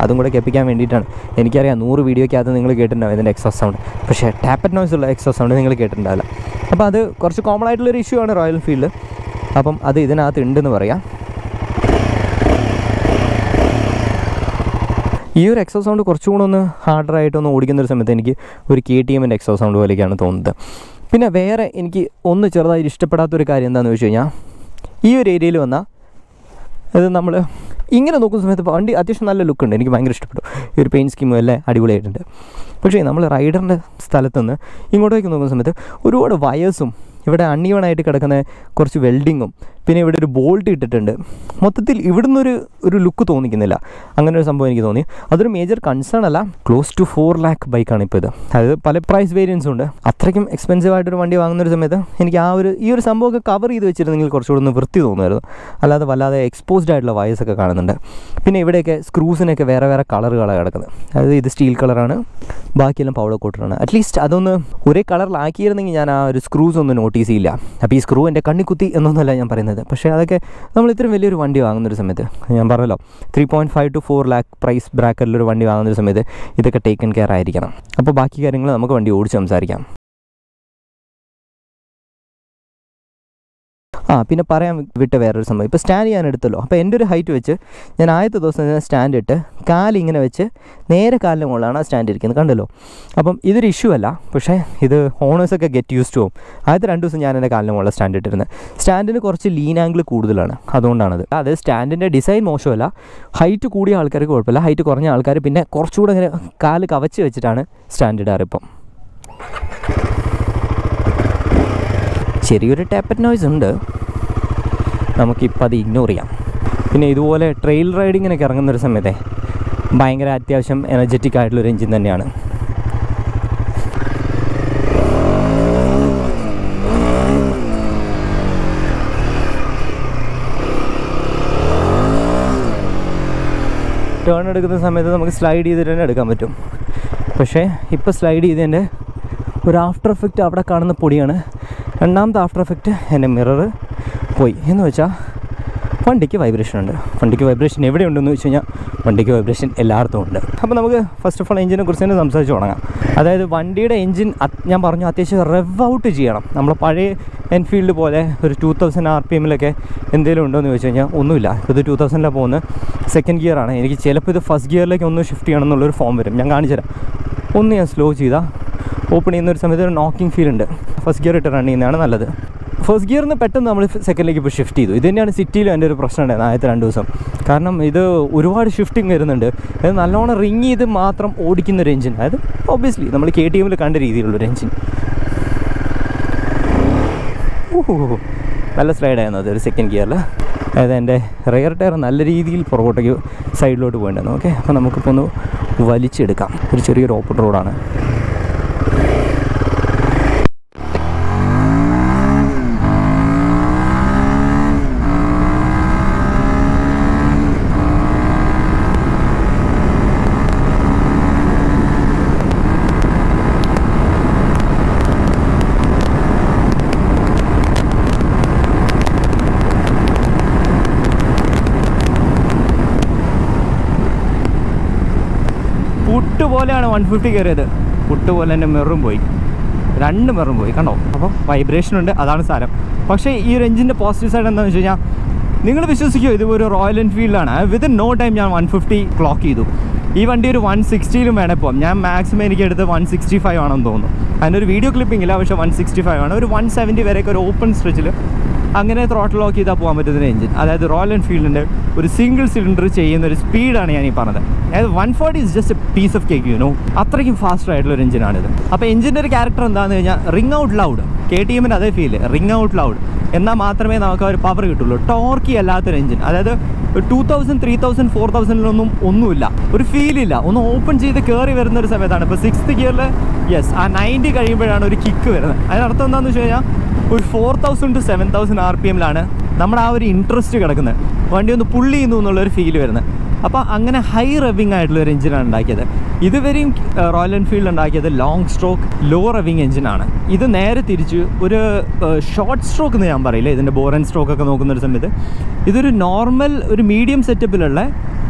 അതും കൂടെ കേൾപ്പിക്കാൻ വേണ്ടിയിട്ടാണ് എനിക്കറിയാം നൂറ് വീഡിയോയ്ക്കകത്ത് നിങ്ങൾ കേട്ടിട്ടുണ്ടാവും ഇതിൻ്റെ എക്സോസ് സൗണ്ട് പക്ഷേ ടാപ്പറ്റ് നോയ്സ് ഉള്ള എക്സോസ് സൗണ്ട് നിങ്ങൾ കേട്ടിട്ടുണ്ടാവില്ല അപ്പോൾ അത് കുറച്ച് കോമൺ ആയിട്ടുള്ളൊരു ഇഷ്യൂ ആണ് റോയൽ എൻഫീൽഡ് അപ്പം അത് ഇതിനകത്ത് ഉണ്ടെന്ന് പറയാം ഈ ഒരു എക്സോ സൗണ്ട് കുറച്ചും കൂടെ ഒന്ന് ഹാർഡറായിട്ടൊന്ന് ഓടിക്കുന്ന ഒരു സമയത്ത് എനിക്ക് ഒരു കെ ടി എമ്മിൻ്റെ എക്സോ സൗണ്ട് പോലെയൊക്കെയാണ് തോന്നുന്നത് പിന്നെ വേറെ എനിക്ക് ഒന്ന് ചെറുതായിട്ട് ഇഷ്ടപ്പെടാത്തൊരു കാര്യം എന്താണെന്ന് വെച്ച് കഴിഞ്ഞാൽ ഈ ഒരു ഏരിയയിൽ വന്നാൽ അത് നമ്മൾ ഇങ്ങനെ നോക്കുന്ന സമയത്ത് വണ്ടി അത്യാവശ്യം നല്ല ലുക്കുണ്ട് എനിക്ക് ഭയങ്കര ഇഷ്ടപ്പെട്ടു ഈ ഒരു പെയിൻറ്റ് സ്കീമും എല്ലാം അടിപൊളിയായിട്ടുണ്ട് പക്ഷേ നമ്മൾ റൈഡറിൻ്റെ സ്ഥലത്തുനിന്ന് ഇങ്ങോട്ടേക്ക് നോക്കുന്ന സമയത്ത് ഒരുപാട് വയേഴ്സും ഇവിടെ അൺഈവണായിട്ട് കിടക്കുന്ന കുറച്ച് വെൽഡിങ്ങും പിന്നെ ഇവിടെ ഒരു ബോൾട്ട് ഇട്ടിട്ടുണ്ട് മൊത്തത്തിൽ ഇവിടുന്ന് ഒരു ഒരു ലുക്ക് തോന്നിക്കുന്നില്ല അങ്ങനെ ഒരു സംഭവം എനിക്ക് തോന്നി അതൊരു മേജർ കൺസേൺ അല്ല ക്ലോസ് ടു ഫോർ ലാക്ക് ബൈക്കാണ് ഇപ്പോൾ ഇത് അതായത് പല പ്രൈസ് വേരിയൻസും ഉണ്ട് അത്രയ്ക്കും എക്സ്പെൻസീവ് ആയിട്ടൊരു വണ്ടി വാങ്ങുന്ന ഒരു സമയത്ത് എനിക്ക് ആ ഒരു ഈ ഒരു സംഭവമൊക്കെ കവർ ചെയ്ത് വെച്ചിരുന്നെങ്കിൽ കുറച്ചുകൂടെ ഒന്ന് വൃത്തി തോന്നുമായിരുന്നു അല്ലാതെ വല്ലാതെ എക്സ്പോസ്ഡ് ആയിട്ടുള്ള വയസ്സൊക്കെ കാണുന്നുണ്ട് പിന്നെ ഇവിടെയൊക്കെ സ്ക്രൂസിനൊക്കെ വേറെ വേറെ കളറുകളാണ് കിടക്കുന്നത് അതായത് ഇത് സ്റ്റീൽ കളറാണ് ബാക്കിയെല്ലാം പൗഡർ കോട്ടറാണ് അറ്റ്ലീസ്റ്റ് അതൊന്ന് ഒരേ കളറിലാക്കിയിരുന്നെങ്കിൽ ഞാൻ ആ ഒരു സ്ക്രൂസ് ഒന്നും നോട്ടീസ് ചെയ്യില്ല അപ്പോൾ ഈ സ്ക്രൂ എൻ്റെ കണ്ണി കുത്തി എന്നൊന്നുമല്ല ഞാൻ പറയുന്നത് പക്ഷേ അതൊക്കെ നമ്മൾ ഇത്രയും വലിയൊരു വണ്ടി വാങ്ങുന്നൊരു സമയത്ത് ഞാൻ പറഞ്ഞല്ലോ three point five to four lakh price ബ്രാക്കറ്റിലൊരു വണ്ടി വാങ്ങുന്നൊരു സമയത്ത് ഇതൊക്കെ ടേക്കൺ കെയർ ആയിരിക്കണം അപ്പോൾ ബാക്കി കാര്യങ്ങൾ നമുക്ക് വണ്ടി ഓടിച്ച് സംസാരിക്കാം ആ പിന്നെ പറയാൻ വിട്ട വേറൊരു സംഭവം ഇപ്പോൾ സ്റ്റാൻഡ് ചെയ്യാൻ എടുത്തല്ലോ അപ്പോൾ എൻ്റെ ഒരു ഹൈറ്റ് വെച്ച് ഞാൻ ആദ്യത്തെ ദിവസം ഞാൻ സ്റ്റാൻഡ് ഇട്ട് കാലിങ്ങനെ വെച്ച് നേരെ കാലിൻ്റെ മുകളിലാണ് ആ സ്റ്റാൻഡ് ഇരിക്കുന്നത് കണ്ടല്ലോ അപ്പം ഇതൊരു ഇഷ്യൂ അല്ല പക്ഷേ ഇത് ഓണേഴ്സൊക്കെ ഗെറ്റ് യൂസ് ടു പോകും ആദ്യത്തെ രണ്ട് ദിവസം ഞാൻ എൻ്റെ കാലിൻ്റെ മുകളിൽ സ്റ്റാൻഡ് ഇട്ടിരുന്നത് സ്റ്റാൻഡിന് കുറച്ച് ലീൻ ആംഗിൾ കൂടുതലാണ് അതുകൊണ്ടാണത് അത് സ്റ്റാൻഡിൻ്റെ ഡിസൈൻ മോശമല്ല ഹൈറ്റ് കൂടിയ ആൾക്കാർക്ക് കുഴപ്പമില്ല ഹൈറ്റ് കുറഞ്ഞ ആൾക്കാർ പിന്നെ കുറച്ചുകൂടെ ഇങ്ങനെ കാല് കവച്ച് വെച്ചിട്ടാണ് സ്റ്റാൻഡ് ഇടാറ് ഇപ്പം ചെറിയൊരു ടാപ്പറ്റ് നോയ്സ് ഉണ്ട് നമുക്കിപ്പോൾ അത് ഇഗ്നോർ ചെയ്യാം പിന്നെ ഇതുപോലെ ട്രെയിൽ റൈഡിങ്ങിനൊക്കെ ഇറങ്ങുന്ന ഒരു സമയത്തെ ഭയങ്കര അത്യാവശ്യം എനർജറ്റിക് ആയിട്ടുള്ളൊരു എഞ്ചിൻ തന്നെയാണ് ടേൺ എടുക്കുന്ന സമയത്ത് നമുക്ക് സ്ലൈഡ് ചെയ്തിട്ട് തന്നെ എടുക്കാൻ പറ്റും പക്ഷേ ഇപ്പോൾ സ്ലൈഡ് ചെയ്തതിൻ്റെ ഒരു ആഫ്റ്റർ എഫക്റ്റ് അവിടെ കാണുന്ന പൊടിയാണ് രണ്ടാമത്തെ ആഫ്റ്റർ എഫക്റ്റ് എൻ്റെ മിറർ പോയി എന്ന് വെച്ചാൽ വണ്ടിക്ക് വൈബ്രേഷൻ ഉണ്ട് വണ്ടിക്ക് വൈബ്രേഷൻ എവിടെ ഉണ്ടെന്ന് വെച്ച് കഴിഞ്ഞാൽ വണ്ടിക്ക് വൈബ്രേഷൻ എല്ലായിടത്തും ഉണ്ട് അപ്പോൾ നമുക്ക് ഫസ്റ്റ് ഓഫ് ഓൾ എഞ്ചിനെ കുറിച്ച് തന്നെ സംസാരിച്ച് തുടങ്ങാം അതായത് വണ്ടിയുടെ എഞ്ചിൻ ഞാൻ പറഞ്ഞു അത്യാവശ്യം റെവ് ഔട്ട് ചെയ്യണം നമ്മൾ പഴയ എൻഫീൽഡ് പോലെ ഒരു ടൂ തൗസൻഡ് ആർ പി എമ്മിലൊക്കെ എന്തെങ്കിലും ഉണ്ടോ എന്ന് ചോദിച്ചു കഴിഞ്ഞാൽ ഒന്നുമില്ല ഇപ്പോൾ ഇത് ടൂ തൗസൻഡിലാണ് പോകുന്നത് സെക്കൻഡ് ഗിയറാണ് എനിക്ക് ചിലപ്പോൾ ഇത് ഫസ്റ്റ് ഗിയറിലേക്ക് ഒന്ന് ഷിഫ്റ്റ് ചെയ്യണം എന്നുള്ളൊരു ഫോം വരും ഞാൻ കാണിച്ചു തരാം ഒന്ന് ഞാൻ സ്ലോ ചെയ്താൽ ഓപ്പൺ ചെയ്യുന്ന ഒരു സമയത്ത് ഒരു നോക്കിംഗ് ഫീൽ ഉണ്ട് ഫസ്റ്റ് ഗിയർ ഇട്ട് റൺ ചെയ്യുന്നതാണ് നല്ലത് ഫസ്റ്റ് ഗിയറിൽ നിന്ന് പെട്ടെന്ന് നമ്മൾ സെക്കൻഡിലേക്ക് ഇപ്പോൾ ഷിഫ്റ്റ് ചെയ്തു ഇത് തന്നെയാണ് സിറ്റിയിലും എൻ്റെ ഒരു പ്രശ്നം ഉണ്ടായത് ആദ്യത്തെ രണ്ട് ദിവസം കാരണം ഇത് ഒരുപാട് ഷിഫ്റ്റിംഗ് വരുന്നുണ്ട് അത് നല്ലോണം റിങ് ചെയ്ത് മാത്രം ഓടിക്കുന്ന ഒരു എഞ്ചിൻ അതായത് ഒബ്വിയസ്ലി നമ്മൾ കെ ടി എമ്മിൽ കണ്ട രീതിയിലുള്ളൊരു എഞ്ചിൻ ഓഹോ നല്ല സ്ലൈഡായിരുന്നു അത് ഒരു സെക്കൻഡ് ഗിയറിൽ അതായത് എൻ്റെ റെയർ ടയർ നല്ല രീതിയിൽ പുറകോട്ടേക്ക് സൈഡിലോട്ട് പോയിട്ടുണ്ടായിരുന്നു ഓക്കെ അപ്പോൾ നമുക്കിപ്പോൾ ഒന്ന് വലിച്ചെടുക്കാം ഒരു ചെറിയൊരു ഓപ്പൺ റോഡാണ് പുട്ട് പോലെയാണ് വൺ ഫിഫ്റ്റി കയറിയത് പുട്ട് പോലെ എൻ്റെ മെറും പോയി രണ്ട് മെറും പോയി കണ്ടോ അപ്പോൾ വൈബ്രേഷൻ ഉണ്ട് അതാണ് സാരം പക്ഷേ ഈ ഒരു എഞ്ചിൻ്റെ പോസിറ്റീവ് സൈഡ് എന്താണെന്ന് വെച്ച് കഴിഞ്ഞാൽ നിങ്ങൾ വിശ്വസിക്കുമോ ഇത് ഒരു റോയൽ എൻഫീൽഡാണ് വിതിൻ നോ ടൈം ഞാൻ വൺ ഫിഫ്റ്റി ക്ലോക്ക് ചെയ്തു ഈ വണ്ടി ഒരു വൺ സിക്സ്റ്റിയിലും വേണേൽ പോകാം ഞാൻ മാക്സിമം എനിക്ക് എടുത്ത് വൺ സിക്സ്റ്റി ഫൈവ് ആണെന്ന് തോന്നുന്നു അതിൻ്റെ ഒരു വീഡിയോ ക്ലിപ്പിംഗ് ഇല്ല പക്ഷേ വൺ സിക്സ്റ്റി ഫൈവ് ആണ് ഒരു വൺ സെവൻറ്റി വരെയൊക്കെ ഒരു ഓപ്പൺ സ്ട്രെച്ചിൽ അങ്ങനെ ത്രോട്ടിൽ ലോക്ക് ചെയ്താൽ പോകാൻ പറ്റുന്ന എഞ്ചിൻ അതായത് റോയൽ എൻഫീൽഡിൻ്റെ ഒരു സിംഗിൾ സിലിണ്ടർ ചെയ്യുന്ന ഒരു സ്പീഡാണ് ഞാൻ ഈ പറഞ്ഞത് അതായത് one forty is just a piece of cake you know അത്രയ്ക്കും ഫാസ്റ്റ് ആയിട്ടുള്ള ഒരു എഞ്ചിനാണിത് അപ്പോൾ എഞ്ചിൻ്റെ ഒരു ക്യാരക്ടർ എന്താണെന്ന് കഴിഞ്ഞാൽ ring out loud K T എമ്മിൻ്റെ അതേ ഫീൽ റിംഗ് ഔട്ട് ലൗഡ് എന്നാൽ മാത്രമേ നമുക്ക് ആ ഒരു പവർ കിട്ടുള്ളൂ ടോർക്കി അല്ലാത്തൊരു എഞ്ചിൻ അതായത് two thousand three thousand four തൗസൻഡിലൊന്നും ഒന്നുമില്ല ഒരു ഫീലില്ല ഒന്ന് ഓപ്പൺ ചെയ്ത് കയറി വരുന്ന ഒരു സമയത്താണ് ഇപ്പോൾ സിക്സ്ത് ഗിയറിൽ യെസ് ആ നയൻറ്റി കഴിയുമ്പോഴാണ് ഒരു കിക്ക് വരുന്നത് അതിനർത്ഥം എന്താണെന്ന് വെച്ച് കഴിഞ്ഞാൽ ഒരു four thousand to seven thousand R P എമ്മിലാണ് നമ്മുടെ ആ ഒരു ഇൻട്രസ്റ്റ് കിടക്കുന്നത് വണ്ടി ഒന്ന് പുള്ളി ചെയ്യുന്നു എന്നുള്ളൊരു ഫീൽ വരുന്നത് അപ്പോൾ അങ്ങനെ ഹൈ റവിങ് ആയിട്ടുള്ള ഒരു എഞ്ചിനാണ് ഉണ്ടാക്കിയത് ഇതുവരെയും റോയൽ എൻഫീൽഡ് ഉണ്ടാക്കിയത് ലോങ് സ്ട്രോക്ക് ലോ റവിങ് എഞ്ചിനാണ് ഇത് നേരെ തിരിച്ച് ഒരു ഷോർട്ട് സ്ട്രോക്ക് എന്ന് ഞാൻ പറയില്ല ഇതിൻ്റെ ബോർ ആൻഡ് സ്ട്രോക്ക് ഒക്കെ നോക്കുന്ന ഒരു സമയത്ത് ഇതൊരു നോർമൽ ഒരു മീഡിയം സെറ്റപ്പിലുള്ള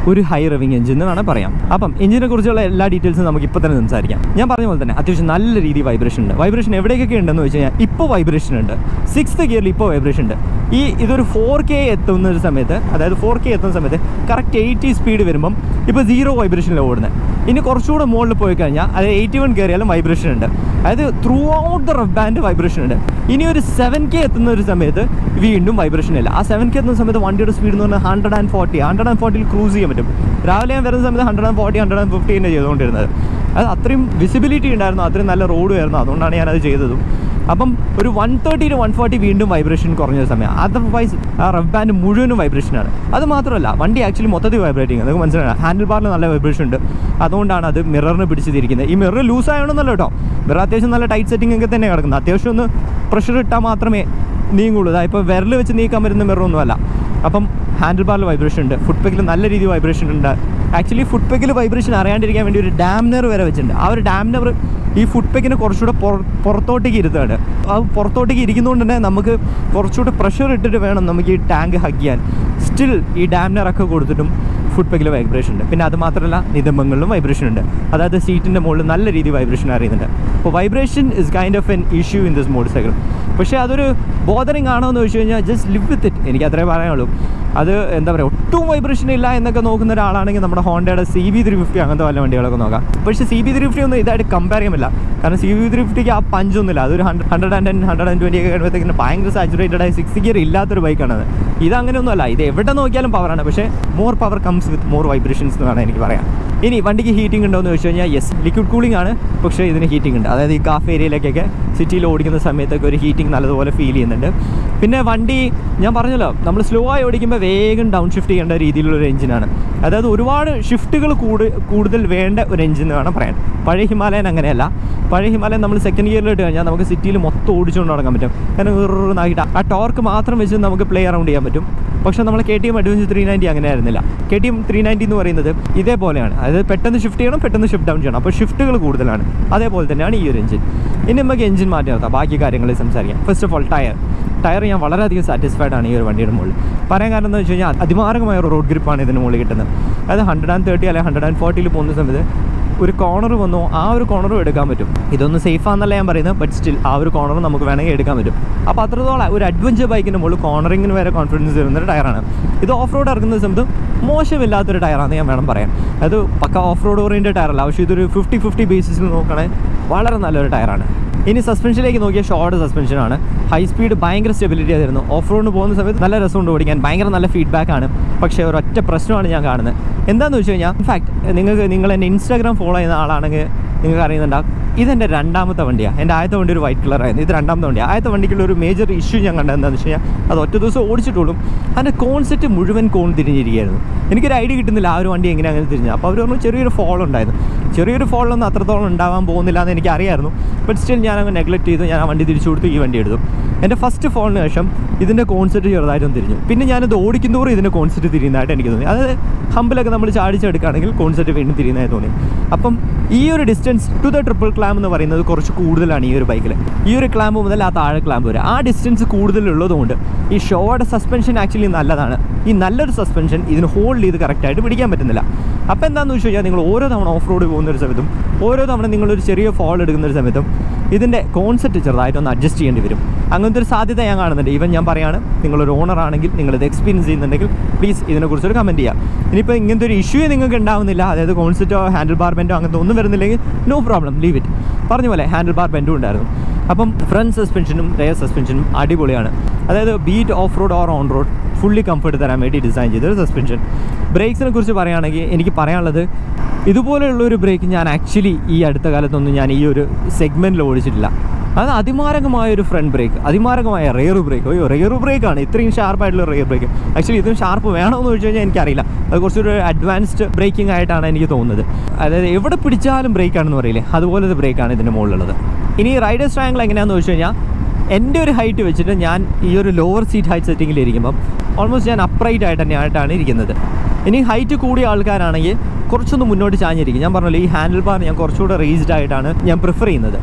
ഒരു ഹൈ റവിങ് എഞ്ചിൻ എന്ന് വേണമെങ്കിൽ പറയാം അപ്പം എഞ്ചിനെ കുറിച്ചുള്ള എല്ലാ ഡീറ്റെയിൽസും നമുക്ക് ഇപ്പോൾ തന്നെ സംസാരിക്കാം ഞാൻ പറഞ്ഞ പോലെ തന്നെ അത്യാവശ്യം നല്ല രീതിയിൽ വൈബ്രേഷൻ ഉണ്ട് വൈബ്രേഷൻ എവിടേക്കൊക്കെ ഉണ്ടെന്ന് വെച്ച് കഴിഞ്ഞാൽ ഇപ്പോൾ വൈബ്രേഷൻ ഉണ്ട് സിക്സ്ത് ഗിയറിൽ ഇപ്പോൾ വൈബ്രേഷൻ ഉണ്ട് ഈ ഇതൊരു ഫോർ കെ എത്തുന്ന ഒരു സമയത്ത് അതായത് ഫോർ കെ എത്തുന്ന സമയത്ത് കറക്റ്റ് എയ്റ്റി സ്പീഡ് വരുമ്പം ഇപ്പോൾ സീറോ വൈബ്രേഷനിലാണ് ഓടുന്നത് ഇനി കുറച്ചുകൂടെ മുകളിൽ പോയി കഴിഞ്ഞാൽ അത് എയ്റ്റി വൺ കയറിയാലും വൈബ്രേഷൻ ഉണ്ട് അതായത് throughout the rough band vibration ഉണ്ട് ഇനി ഒരു സെവൻ കെ എത്തുന്ന ഒരു സമയത്ത് വീണ്ടും വൈബ്രേഷൻ ഇല്ല ആ സെവൻ കെ എത്തുന്ന സമയത്ത് വണ്ടിയുടെ സ്പീഡ് എന്ന് പറഞ്ഞാൽ hundred and forty hundred and ഫോർട്ടിയിൽ ക്രൂസ് ചെയ്യാൻ പറ്റും രാവിലെ ഞാൻ വരുന്ന സമയത്ത് hundred and forty hundred and fifty തന്നെ ചെയ്തുകൊണ്ടിരുന്നത് അത് അത്രയും വിസിബിലിറ്റി ഉണ്ടായിരുന്നു അത്രയും നല്ല റോഡും ആയിരുന്നു അതുകൊണ്ടാണ് ഞാനത് ചെയ്തതും അപ്പം ഒരു one thirty to one forty വീണ്ടും വൈബ്രേഷൻ കുറഞ്ഞ സമയം അതർവൈസ് ആ റഫ് ബാൻഡ് മുഴുവനും വൈബ്രേഷനാണ് അത് മാത്രമല്ല വണ്ടി ആക്ച്വലി മൊത്തത്തിൽ വൈബ്രേറ്റിംഗ് നിങ്ങൾക്ക് മനസ്സിലായി ഹാൻഡിൽ ബാറിൽ നല്ല വൈബ്രേഷൻ ഉണ്ട് അതുകൊണ്ടാണ് അത് മിററിന് പിടിച്ചിരിക്കുന്നത് ഈ മിറർ ലൂസ് ആയണമെന്നല്ല കേട്ടോ മിറർ അത്യാവശ്യം നല്ല ടൈറ്റ് സെറ്റിംഗ് ഒക്കെ തന്നെ കിടക്കുന്നത് അത്യാവശ്യം ഒന്ന് പ്രഷർ ഇട്ടാൽ മാത്രമേ നീങ്ങുള്ളൂ അതായത് ഇപ്പോൾ വിരൽ വെച്ച് നീക്കാൻ പറ്റുന്ന മിററൊന്നുമല്ല അപ്പം ഹാൻഡിൽ ബാറിൽ വൈബ്രേഷൻ ഉണ്ട് ഫുഡ് പെക്കിൽ നല്ല രീതിയിൽ വൈബ്രേഷൻ ഉണ്ട് ആക്ച്വലി ഫുഡ് പെക്കിൽ വൈബ്രേഷൻ അറിയാണ്ടിരിക്കാൻ വേണ്ടി ഒരു ഡാംനർ വരെ വെച്ചിട്ടുണ്ട് ആ ഒരു ഡാംനർ ഈ ഫുഡ് പെക്കിനെ കുറച്ചുകൂടെ പുറ- പുറത്തോട്ടേക്ക് ഇരുത്താണ് ആ പുറത്തോട്ടേക്ക് ഇരിക്കുന്നതുകൊണ്ട് തന്നെ നമുക്ക് കുറച്ചുകൂടെ പ്രഷർ ഇട്ടിട്ട് വേണം നമുക്ക് ഈ ടാങ്ക് ഹഗ് ചെയ്യാൻ സ്റ്റിൽ ഈ ഡാംനറൊക്കെ കൊടുത്തിട്ടും ഫുഡ് പെക്കിൽ വൈബ്രേഷൻ ഉണ്ട് പിന്നെ അത് മാത്രമല്ല നിതംബങ്ങളിലും വൈബ്രേഷൻ ഉണ്ട് അതായത് സീറ്റിൻ്റെ മുകളിൽ നല്ല രീതിയിൽ വൈബ്രേഷൻ അറിയുന്നുണ്ട് അപ്പോൾ vibration is kind of an issue in this motorcycle പക്ഷേ അതൊരു ബോധറിങ് ആണോ എന്ന് ചോദിച്ചു കഴിഞ്ഞാൽ ജസ്റ്റ് ലിവ് വിത്ത് ഇറ്റ് എനിക്ക് അത്രേ പറയാനുള്ളൂ അത് എന്താ പറയുക ഒട്ടും വൈബ്രേഷൻ ഇല്ല എന്നൊക്കെ നോക്കുന്ന ഒരാളാണെങ്കിൽ നമ്മുടെ ഹോണ്ടയുടെ സി ബി ത്രീ ഫിഫ്റ്റി അങ്ങനത്തെ വല്ല വണ്ടികളൊക്കെ നോക്കാം പക്ഷേ സി ബി ത്രീ ഫിഫ്റ്റി ഒന്നും ഇതായിട്ട് കമ്പയർ ചെയ്യാൻ പറ്റില്ല കാരണം സി ബി ത്രീ ഫിഫ്റ്റിക്ക് ആ പഞ്ചൊന്നുമില്ല അതൊരു hundred hundred and ten hundred and twenty ഒക്കെ കഴിയുമ്പോഴത്തേക്കിന് ഭയങ്കര സാച്ചുറേറ്റഡ് ആയി സിക്സ് ഗിയർ ഇല്ലാത്തൊരു ബൈക്കാണത് ഇത് അങ്ങനെയൊന്നുമല്ല ഇത് എവിടെ നോക്കിയാലും പവറാണ് പക്ഷേ more power comes with more vibrations എന്ന് വേണം എനിക്ക് പറയാം ഇനി വണ്ടിക്ക് ഹീറ്റിംഗ് ഉണ്ടോ എന്ന് ചോദിച്ചു കഴിഞ്ഞാൽ യെസ് ലിക്വിഡ് കൂളിംഗ് ആണ് പക്ഷേ ഇതിന് ഹീറ്റിംഗ് ഉണ്ട് അതായത് ഈ കാഫ് ഏരിയയിലേക്കൊക്കെ സിറ്റിയിൽ ഓടിക്കുന്ന സമയത്തൊക്കെ ഒരു ഹീറ്റിംഗ് നല്ലതുപോലെ ഫീൽ ചെയ്യുന്നുണ്ട് പിന്നെ വണ്ടി ഞാൻ പറഞ്ഞല്ലോ നമ്മൾ സ്ലോ ആയി ഓടിക്കുമ്പോൾ വേഗം ഡൗൺ ഷിഫ്റ്റ് ചെയ്യേണ്ട രീതിയിലുള്ള ഒരു എഞ്ചിനാണ് അതായത് ഒരുപാട് ഷിഫ്റ്റുകൾ കൂട് കൂടുതൽ വേണ്ട ഒരു എഞ്ചിൻ എന്ന് വേണം പറയാൻ പഴയ ഹിമാലയൻ അങ്ങനെയല്ല പഴയ ഹിമാലയൻ നമ്മൾ സെക്കൻഡ് ഗിയറിൽ ഇട്ട് കഴിഞ്ഞാൽ നമുക്ക് സിറ്റിയിൽ മൊത്തം ഓടിച്ചുകൊണ്ട് നടക്കാൻ പറ്റും കാരണം വെറുതെ ആ ടോർക്ക് മാത്രം വെച്ച് നമുക്ക് പ്ലേ അറൗണ്ട് ചെയ്യാൻ പറ്റും പക്ഷേ നമ്മൾ K T M adventure three ninety അങ്ങനെ ആയിരുന്നില്ല K T M three ninety എന്ന് പറയുന്നത് ഇതേപോലെയാണ് അതായത് പെട്ടെന്ന് ഷിഫ്റ്റ് ചെയ്യണം പെട്ടെന്ന് ഷിഫ്റ്റ് ഡൗൺ ചെയ്യണം അപ്പോൾ ഷിഫ്റ്റുകൾ കൂടുതലാണ് അതേപോലെ തന്നെയാണ് ഈ ഒരു എഞ്ചിൻ ഇനി നമുക്ക് എഞ്ചിൻ മാറ്റി നിർത്താം ബാക്കി കാര്യങ്ങളിൽ സംസാരിക്കാം first of all tyre tyre ഞാൻ വളരെയധികം സാറ്റിസ്ഫൈഡ് ആണ് ഈ ഒരു വണ്ടിയുടെ മുകളിൽ പറയാൻ കാരണം എന്താ വെച്ച് കഴിഞ്ഞാൽ അതിമാരകമായ ഒരു റോഡ് ഗ്രിപ്പാണ് ഇതിന് മുകളിൽ കിട്ടുന്നത് അതായത് ഹൺഡ്രഡ് ആൻഡ് തേർട്ടി അല്ലെങ്കിൽ ഹൺഡ്രഡ് ആൻഡ് ഫോർട്ടിയിൽ പോകുന്ന സമയത്ത് ഒരു കോർണർ വന്നോ ആ ഒരു കോർണറും എടുക്കാൻ പറ്റും ഇതൊന്നും സേഫ് ആണെന്നല്ല ഞാൻ പറയുന്നത് ബട്ട് സ്റ്റിൽ ആ ഒരു കോർണർ നമുക്ക് വേണമെങ്കിൽ എടുക്കാൻ പറ്റും അപ്പോൾ അത്രത്തോളം ഒരു അഡ്വഞ്ചർ ബൈക്കിൻ്റെ മുകളിൽ കോർണറിങ്ങിന് വരെ കോൺഫിഡൻസ് തരുന്ന ഒരു ടയറാണ് ഇത് ഓഫ് റോഡ് ഇറങ്ങുന്ന സമയത്ത് മോശമില്ലാത്തൊരു ടയറാണെന്ന് ഞാൻ വേണം പറയാൻ അത് പക്ക ഓഫ് റോഡ് ഓറിയൻറ്റഡ് ടയറല്ല പക്ഷേ ഇതൊരു ഫിഫ്റ്റി ഫിഫ്റ്റി ബേസിസിൽ നോക്കുകയാണെങ്കിൽ വളരെ നല്ലൊരു ടയറാണ് ഇനി സസ്പെൻഷനിലേക്ക് നോക്കിയാൽ ഷോർട്ട് സസ്പെൻഷനാണ് ഹൈ സ്പീഡ് ഭയങ്കര സ്റ്റെബിലിറ്റി ആയിരുന്നു ഓഫ് റോഡിന് പോകുന്ന സമയത്ത് നല്ല രസമുണ്ട് ഓടിക്കാൻ ഭയങ്കര നല്ല ഫീഡ്ബാക്ക് ആണ് പക്ഷേ ഒരൊറ്റ പ്രശ്നമാണ് ഞാൻ കാണുന്നത് എന്താണെന്ന് വെച്ച് കഴിഞ്ഞാൽ ഇൻഫാക്ട് നിങ്ങൾക്ക് നിങ്ങൾ എൻ്റെ ഇൻസ്റ്റാഗ്രാം ഫോളോ ചെയ്യുന്ന ആളാണെങ്കിൽ നിങ്ങൾക്ക് അറിയുന്നുണ്ടാവും ഇതെൻ്റെ രണ്ടാമത്തെ വണ്ടിയാണ് എൻ്റെ ആദ്യത്തെ വണ്ടി ഒരു വൈറ്റ് കളറായിരുന്നു ഇത് രണ്ടാമത്തെ വണ്ടിയാണ് ആദ്യത്തെ വണ്ടിക്കുള്ള ഒരു മേജർ ഇഷ്യൂ ഞാൻ കണ്ടത് എന്താണെന്ന് വെച്ച് കഴിഞ്ഞാൽ അത് ഒറ്റ ദിവസം ഓടിച്ചിട്ടുള്ളൂ അതിൻ്റെ കോൺസെപ്റ്റ് മുഴുവൻ കോൺ തിരിഞ്ഞിരിക്കുകയായിരുന്നു എനിക്കൊരു ഐഡിയ കിട്ടുന്നില്ല ആ ഒരു വണ്ടി എങ്ങനെ അങ്ങനെ തിരിഞ്ഞത് അപ്പോൾ അവർ പറഞ്ഞു ചെറിയൊരു ഫോൾ ഉണ്ടായിരുന്നു ചെറിയൊരു ഫോളൊന്നും അത്രത്തോളം ഉണ്ടാവാൻ പോകുന്നില്ല എന്ന് എനിക്ക് അറിയായിരുന്നു ബട്ട് സ്റ്റിൽ ഞാൻ അങ്ങ് നെഗ്ലക്ട് ചെയ്തു ഞാൻ ആ വണ്ടി തിരിച്ചു കൊടുത്തു ഈ വണ്ടി എടുത്തു എൻ്റെ ഫസ്റ്റ് ഫോളിന് ശേഷം ഇതിൻ്റെ കോൺസെപ്റ്റ് ചെറുതായിട്ടൊന്ന് തിരിഞ്ഞു പിന്നെ ഞാനിത് ഓടിക്കുന്നതോറും ഇതിൻ്റെ കോൺസെപ്റ്റ് തിരിയുന്നതായിട്ട് എനിക്ക് തോന്നി അതായത് ഹമ്പിലൊക്കെ നമ്മൾ ചാടിച്ചെടുക്കുകയാണെങ്കിൽ കോൺസെപ്റ്റ് വീണ്ടും തിരിയുന്നതായി തോന്നി അപ്പം ഈ ഒരു distance to the triple clamp എന്ന് പറയുന്നത് കുറച്ച് കൂടുതലാണ് ഈ ഒരു ബൈക്കിൽ ഈ ഒരു ക്ലാമ്പ് മുതൽ ആ താഴെ ക്ലാമ്പ് വരെ ആ ഡിസ്റ്റൻസ് കൂടുതലുള്ളതുകൊണ്ട് ഈ ഷോയുടെ സസ്പെൻഷൻ ആക്ച്വലി നല്ലതാണ് ഈ നല്ലൊരു സസ്പെൻഷൻ ഇതിന് ഹോൾഡ് ചെയ്ത് കറക്റ്റായിട്ട് പിടിക്കാൻ പറ്റുന്നില്ല അപ്പോൾ എന്താണെന്ന് വെച്ച് കഴിഞ്ഞാൽ നിങ്ങൾ ഓരോ തവണ ഓഫ് റോഡ് പോകുന്ന ഒരു സമയത്തും ഓരോ തവണ നിങ്ങളൊരു ചെറിയ ഫോൾ എടുക്കുന്ന ഒരു സമയത്തും ഇതിൻ്റെ കോൺസെപ്റ്റ് ചെറുതായിട്ടൊന്ന് അഡ്ജസ്റ്റ് ചെയ്യേണ്ടി വരും അങ്ങനത്തെ ഒരു സാധ്യത ഞാൻ കാണുന്നുണ്ട് ഈവൻ ഞാൻ പറയാണ് നിങ്ങളൊരു ഓണർ ആണെങ്കിൽ നിങ്ങളിത് എക്സ്പീരിയൻസ് ചെയ്യുന്നുണ്ടെങ്കിൽ പ്ലീസ് ഇതിനെക്കുറിച്ചൊരു കമൻറ്റ് ചെയ്യുക ഇനിയിപ്പോൾ ഇങ്ങനത്തെ ഒരു ഇഷ്യൂ നിങ്ങൾക്ക് ഉണ്ടാവുന്നില്ല അതായത് കോൺസെപ്റ്റോ ഹാൻഡിൽ ബാർ ബെൻറ്റോ അങ്ങനത്തെ ഒന്നും വരുന്നില്ലെങ്കിൽ നോ പ്രോബ്ലം ലീവ് ഇറ്റ് പറഞ്ഞ പോലെ ഹാൻഡിൽ ബാർ ബെൻറ്റും ഉണ്ടായിരുന്നു അപ്പം ഫ്രണ്ട് സസ്പെൻഷനും റെയർ സസ്പെൻഷനും അടിപൊളിയാണ് അതായത് be it off road or on road fully comfort തരാൻ വേണ്ടി ഡിസൈൻ ചെയ്തൊരു സസ്പെൻഷൻ ബ്രേക്സിനെ കുറിച്ച് പറയുകയാണെങ്കിൽ എനിക്ക് പറയാനുള്ളത് ഇതുപോലെയുള്ള ഒരു ബ്രേക്ക് ഞാൻ ആക്ച്വലി ഈ അടുത്ത കാലത്തൊന്നും ഞാൻ ഈ ഒരു സെഗ്മെൻറ്റിൽ ഓടിച്ചിട്ടില്ല അത് അതിമാരകമായ ഒരു ഫ്രണ്ട് ബ്രേക്ക് അതിമാരകമായ റെയർ ബ്രേക്ക് അയ്യോ റെയർ ബ്രേക്കാണ് ഇത്രയും ഷാർപ്പായിട്ടുള്ള റെയർ ബ്രേക്ക് ആക്ച്വലി ഇതും ഷാർപ്പ് വേണമെന്ന് ചോദിച്ചു കഴിഞ്ഞാൽ എനിക്കറിയില്ല അത് കുറച്ചൊരു അഡ്വാൻസ്ഡ് ബ്രേക്കിംഗ് ആയിട്ടാണ് എനിക്ക് തോന്നുന്നത് അതായത് എവിടെ പിടിച്ചാലും ബ്രേക്കാണെന്ന് പറയില്ലേ അതുപോലത്തെ ബ്രേക്കാണ് ഇതിൻ്റെ മുകളിലുള്ളത് ഇനി റൈഡേഴ്സ് ട്രയാങ്കിൾ എങ്ങനെയാണെന്ന് ചോദിച്ചു കഴിഞ്ഞാൽ എൻ്റെ ഒരു ഹൈറ്റ് വെച്ചിട്ട് ഞാൻ ഈ ഒരു ലോവർ സീറ്റ് ഹൈറ്റ് സെറ്റിങ്ങിൽ ഇരിക്കുമ്പം ഓൾമോസ്റ്റ് ഞാൻ അപ്രൈറ്റ് ആയിട്ട് തന്നെയായിട്ടാണ് ഇരിക്കുന്നത് ഇനി ഹൈറ്റ് കൂടിയ ആൾക്കാരാണെങ്കിൽ കുറച്ചൊന്ന് മുന്നോട്ട് ചാഞ്ഞിരിക്കും ഞാൻ പറഞ്ഞല്ലോ ഈ ഹാൻഡിൽ ബാർ ഞാൻ കുറച്ചുകൂടെ റേസ്ഡ് ആയിട്ടാണ് ഞാൻ പ്രിഫർ ചെയ്യുന്നത്